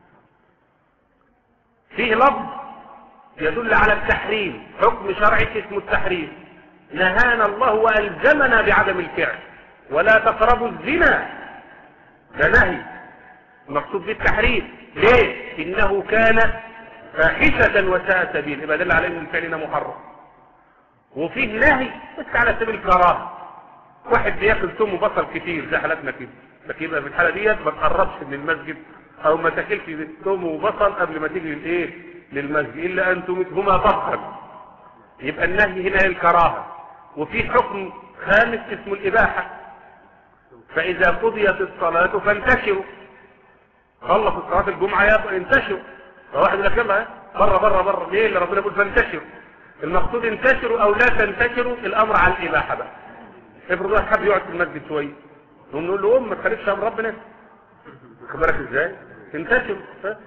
فيه لفظ يدل على التحريم حكم شرعي اسمه التحريم نهانا الله وألزمنا بعدم الفعل ولا تقربوا الزنا ده نهي المقصود بالتحريم ليه إنه كان فاحشة وساء سبيل يبقى دل على ان الفعل هنا محرم وفيه نهي بس على سبيل الكراهه واحد بياكل ثوم وبصل كتير زي حالتنا كده لكن يبقى في الحاله ديت ما تقربش من المسجد او ما تاكلش ثوم وبصل قبل ما تيجي للايه للمسجد الا ان تمتهما طبخا يبقى النهي هنا الكراهه وفي حكم خامس اسمه الاباحه فاذا قضيت الصلاه فانتشروا خلص صلاه الجمعه يا انتشروا فواحد يقول لك يلا بره بره بره ليه اللي ربنا يقول فانتشروا المقصود انتشروا او لا تنتشروا الامر على الاباحه بقى افرض واحد حب يقعد في المسجد شويه نقوم نقول له ام ما تخالفش امر ربنا واخد بالك ازاي انتشروا ها؟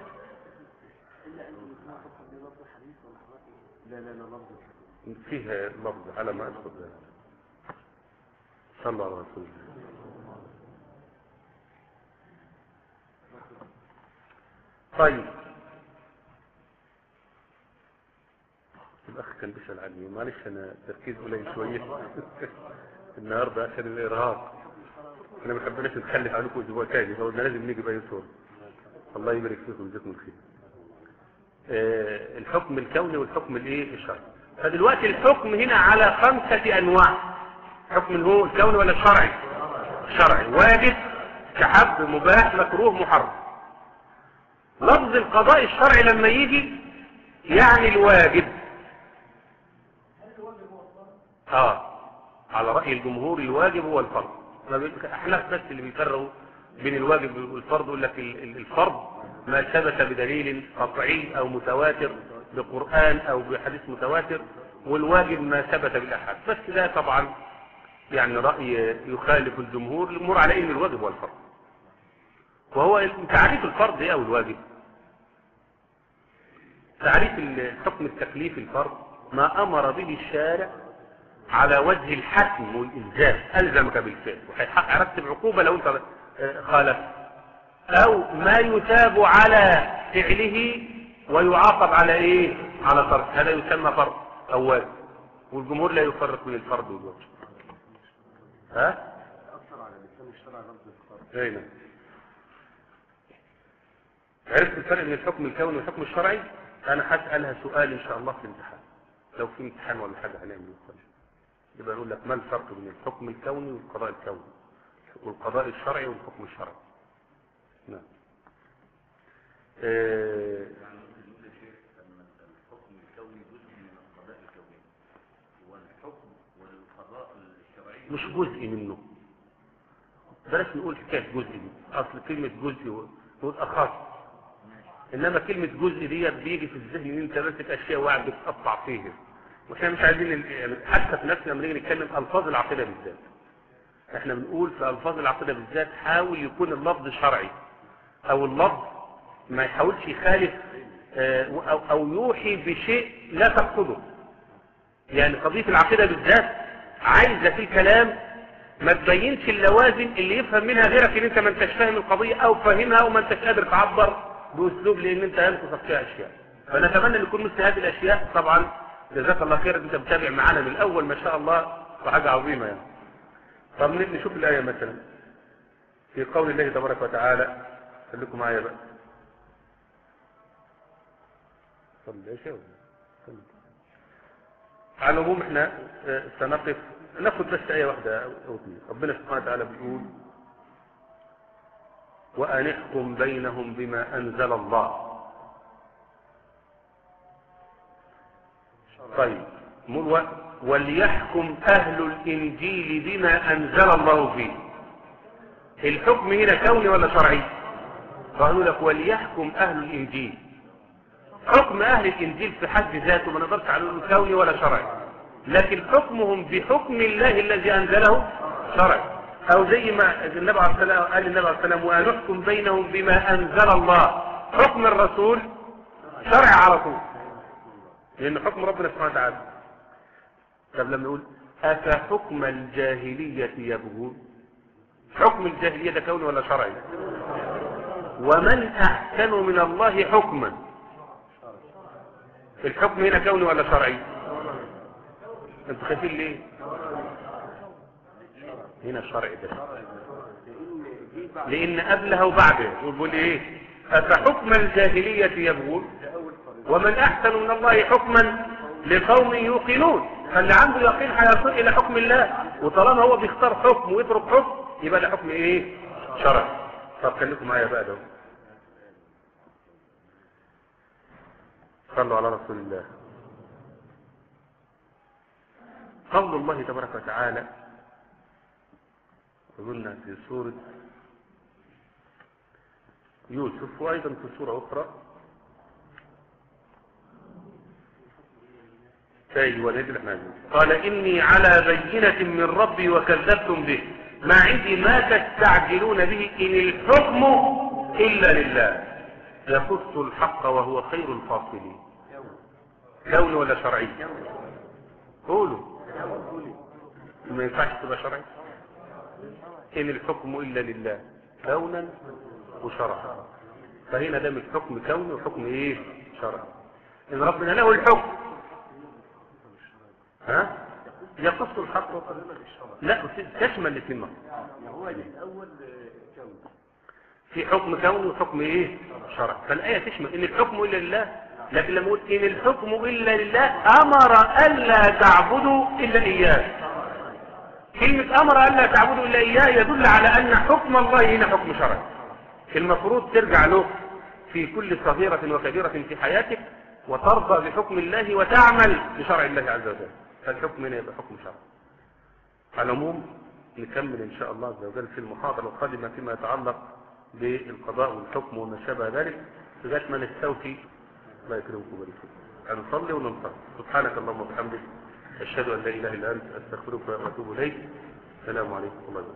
لا لا لا لفظ الحديث فيها لفظ على ما اذكر ذلك صلى على رسول الله طيب الاخ كان بيسال عني معلش انا تركيز قليل شويه النهارده عشان الارهاق احنا ما حبيناش نتخلف عنكم اسبوع تاني فقلنا لازم نيجي باي صوره الله يبارك فيكم ويجزاكم الخير آه، الحكم الكوني والحكم الايه الشرعي فدلوقتي الحكم هنا على خمسة انواع حكم اللي هو الكوني ولا الشرعي الشرعي واجب كحب مباح مكروه محرم لفظ القضاء الشرعي لما يجي يعني الواجب اه على رأي الجمهور الواجب هو الفرض ما بي- احناف بس اللي بيفرقوا بين الواجب والفرض يقول لك ال- ال- الفرض ما ثبت بدليل قطعي او متواتر بقرآن او بحديث متواتر والواجب ما ثبت بالاحاد بس ده طبعا يعني رأي يخالف الجمهور الجمهور على ان الواجب هو الفرض وهو تعريف الفرض ايه او الواجب تعريف الحكم التكليف الفرض ما امر به الشارع على وجه الحتم والإلزام ألزمك بالفعل وهيرتب عقوبة لو أنت آه، خالفت أو ما يثاب على فعله ويعاقب على إيه على فرض هذا يسمى فرض أو واجب والجمهور لا يفرق بين الفرض والواجب ها أثر على لسان الشرع لفظ الفرد أين عرفت الفرق بين الحكم الكوني والحكم الشرعي انا هسالها سؤال ان شاء الله في الامتحان لو في امتحان ولا حاجه هنعمل ايه يبقى نقول لك ما الفرق بين الحكم الكوني والقضاء الكوني والقضاء الشرعي والحكم الشرعي نعم آه، يعني ممكن نقول يا شيخ ان الحكم الكوني جزء من القضاء الكوني والحكم والقضاء الشرعي مش جزء منه بلاش نقول حكايه جزء دي اصل كلمه جزء نقول اخص انما كلمه جزء ديت بيجي في الذهن ان انت ماسك اشياء وقاعد بتقطع فيها واحنا مش عايزين ال- يعني حتى في نفسنا لما نيجي نتكلم الفاظ العقيده بالذات احنا بنقول في الفاظ العقيده بالذات حاول يكون اللفظ شرعي او اللفظ ما يحاولش يخالف آه، او او يوحي بشيء لا تقصده يعني قضيه العقيده بالذات عايزه في الكلام ما تبينش اللوازم اللي يفهم منها غيرك ان انت ما انتش فاهم القضيه او فاهمها او ما انتش قادر تعبر باسلوب لان انت ينقصك فيها اشياء فنتمنى ان يكون مثل هذه الاشياء طبعا جزاك الله خير انت متابع معانا من الاول ما شاء الله وحاجه عظيمه يعني طب نشوف الايه مثلا في قول الله تبارك وتعالى خليكم معايا بقى صلي يا شيخ صلي. على العموم احنا اه، سنقف ناخد بس ايه واحده او اثنين ربنا سبحانه وتعالى بيقول وان احكم بينهم بما انزل الله طيب مو- و- وليحكم اهل الانجيل بما انزل الله فيه الحكم هنا كوني ولا شرعي قالوا لك وليحكم اهل الانجيل حكم اهل الانجيل في حد ذاته ما نقدرش على انه كوني ولا شرعي لكن حكمهم بحكم الله الذي انزله شرعي او زي ما النبي عليه السلام قال النبي عليه السلام وان نحكم بينهم بما انزل الله حكم الرسول شرع على طول لان حكم ربنا سبحانه وتعالى طب لما يقول افحكم الجاهليه يبغون حكم الجاهليه ده كوني ولا شرعي ومن احسن من الله حكما الحكم هنا كوني ولا شرعي انتوا خايفين ليه هنا شرعي ده لان دي بعد لان قبلها وبعدها يقول ايه افحكم الجاهليه يبغون ده اول فريق ومن احسن من الله حكما لقوم يوقنون فاللي عنده يقين هيصل الى حكم الله وطالما هو بيختار حكم ويترك حكم يبقى ده حكم ايه شرعي طب خليكم معايا بقى ده صلوا على رسول الله قول الله تبارك وتعالى قلنا في سورة يوسف وأيضا في سورة أخرى أيوة نجد احنا قال إني على بينة من ربي وكذبتم به ما عندي ما تستعجلون به إن الحكم إلا لله يقص الحق وهو خير الفاصلين كون ولا شرعي قولوا ما ينفعش تبقى شرعي إن الحكم إلا لله كونا وشرعا فهنا ده مش حكم كوني وحكم ايه شرعي ان ربنا له الحكم ها يقص الحق وقد لا تشمل الاثنين معا. يعني هو الاول كون في حكم كوني وحكم ايه شرعي فالايه تشمل ان الحكم الا لله لكن لما يقول ان الحكم الا لله امر الا تعبدوا الا اياه كلمة أمر ألا تعبدوا إلا إياه يدل على أن حكم الله هنا حكم شرعي المفروض ترجع له في كل صغيرة وكبيرة في حياتك وترضى بحكم الله وتعمل بشرع الله عز وجل فالحكم هنا يبقى حكم شرعي على العموم نكمل إن شاء الله عز وجل في المحاضرة القادمة فيما يتعلق بالقضاء والحكم وما شابه ذلك لغاية ما نستوفي الله يكرمكم ويبارك فيكم نصلي وننصر سبحانك اللهم وبحمدك أشهد أن لا إله إلا أنت أستغفرك وأتوب إليك السلام عليكم ورحمة الله وبركاته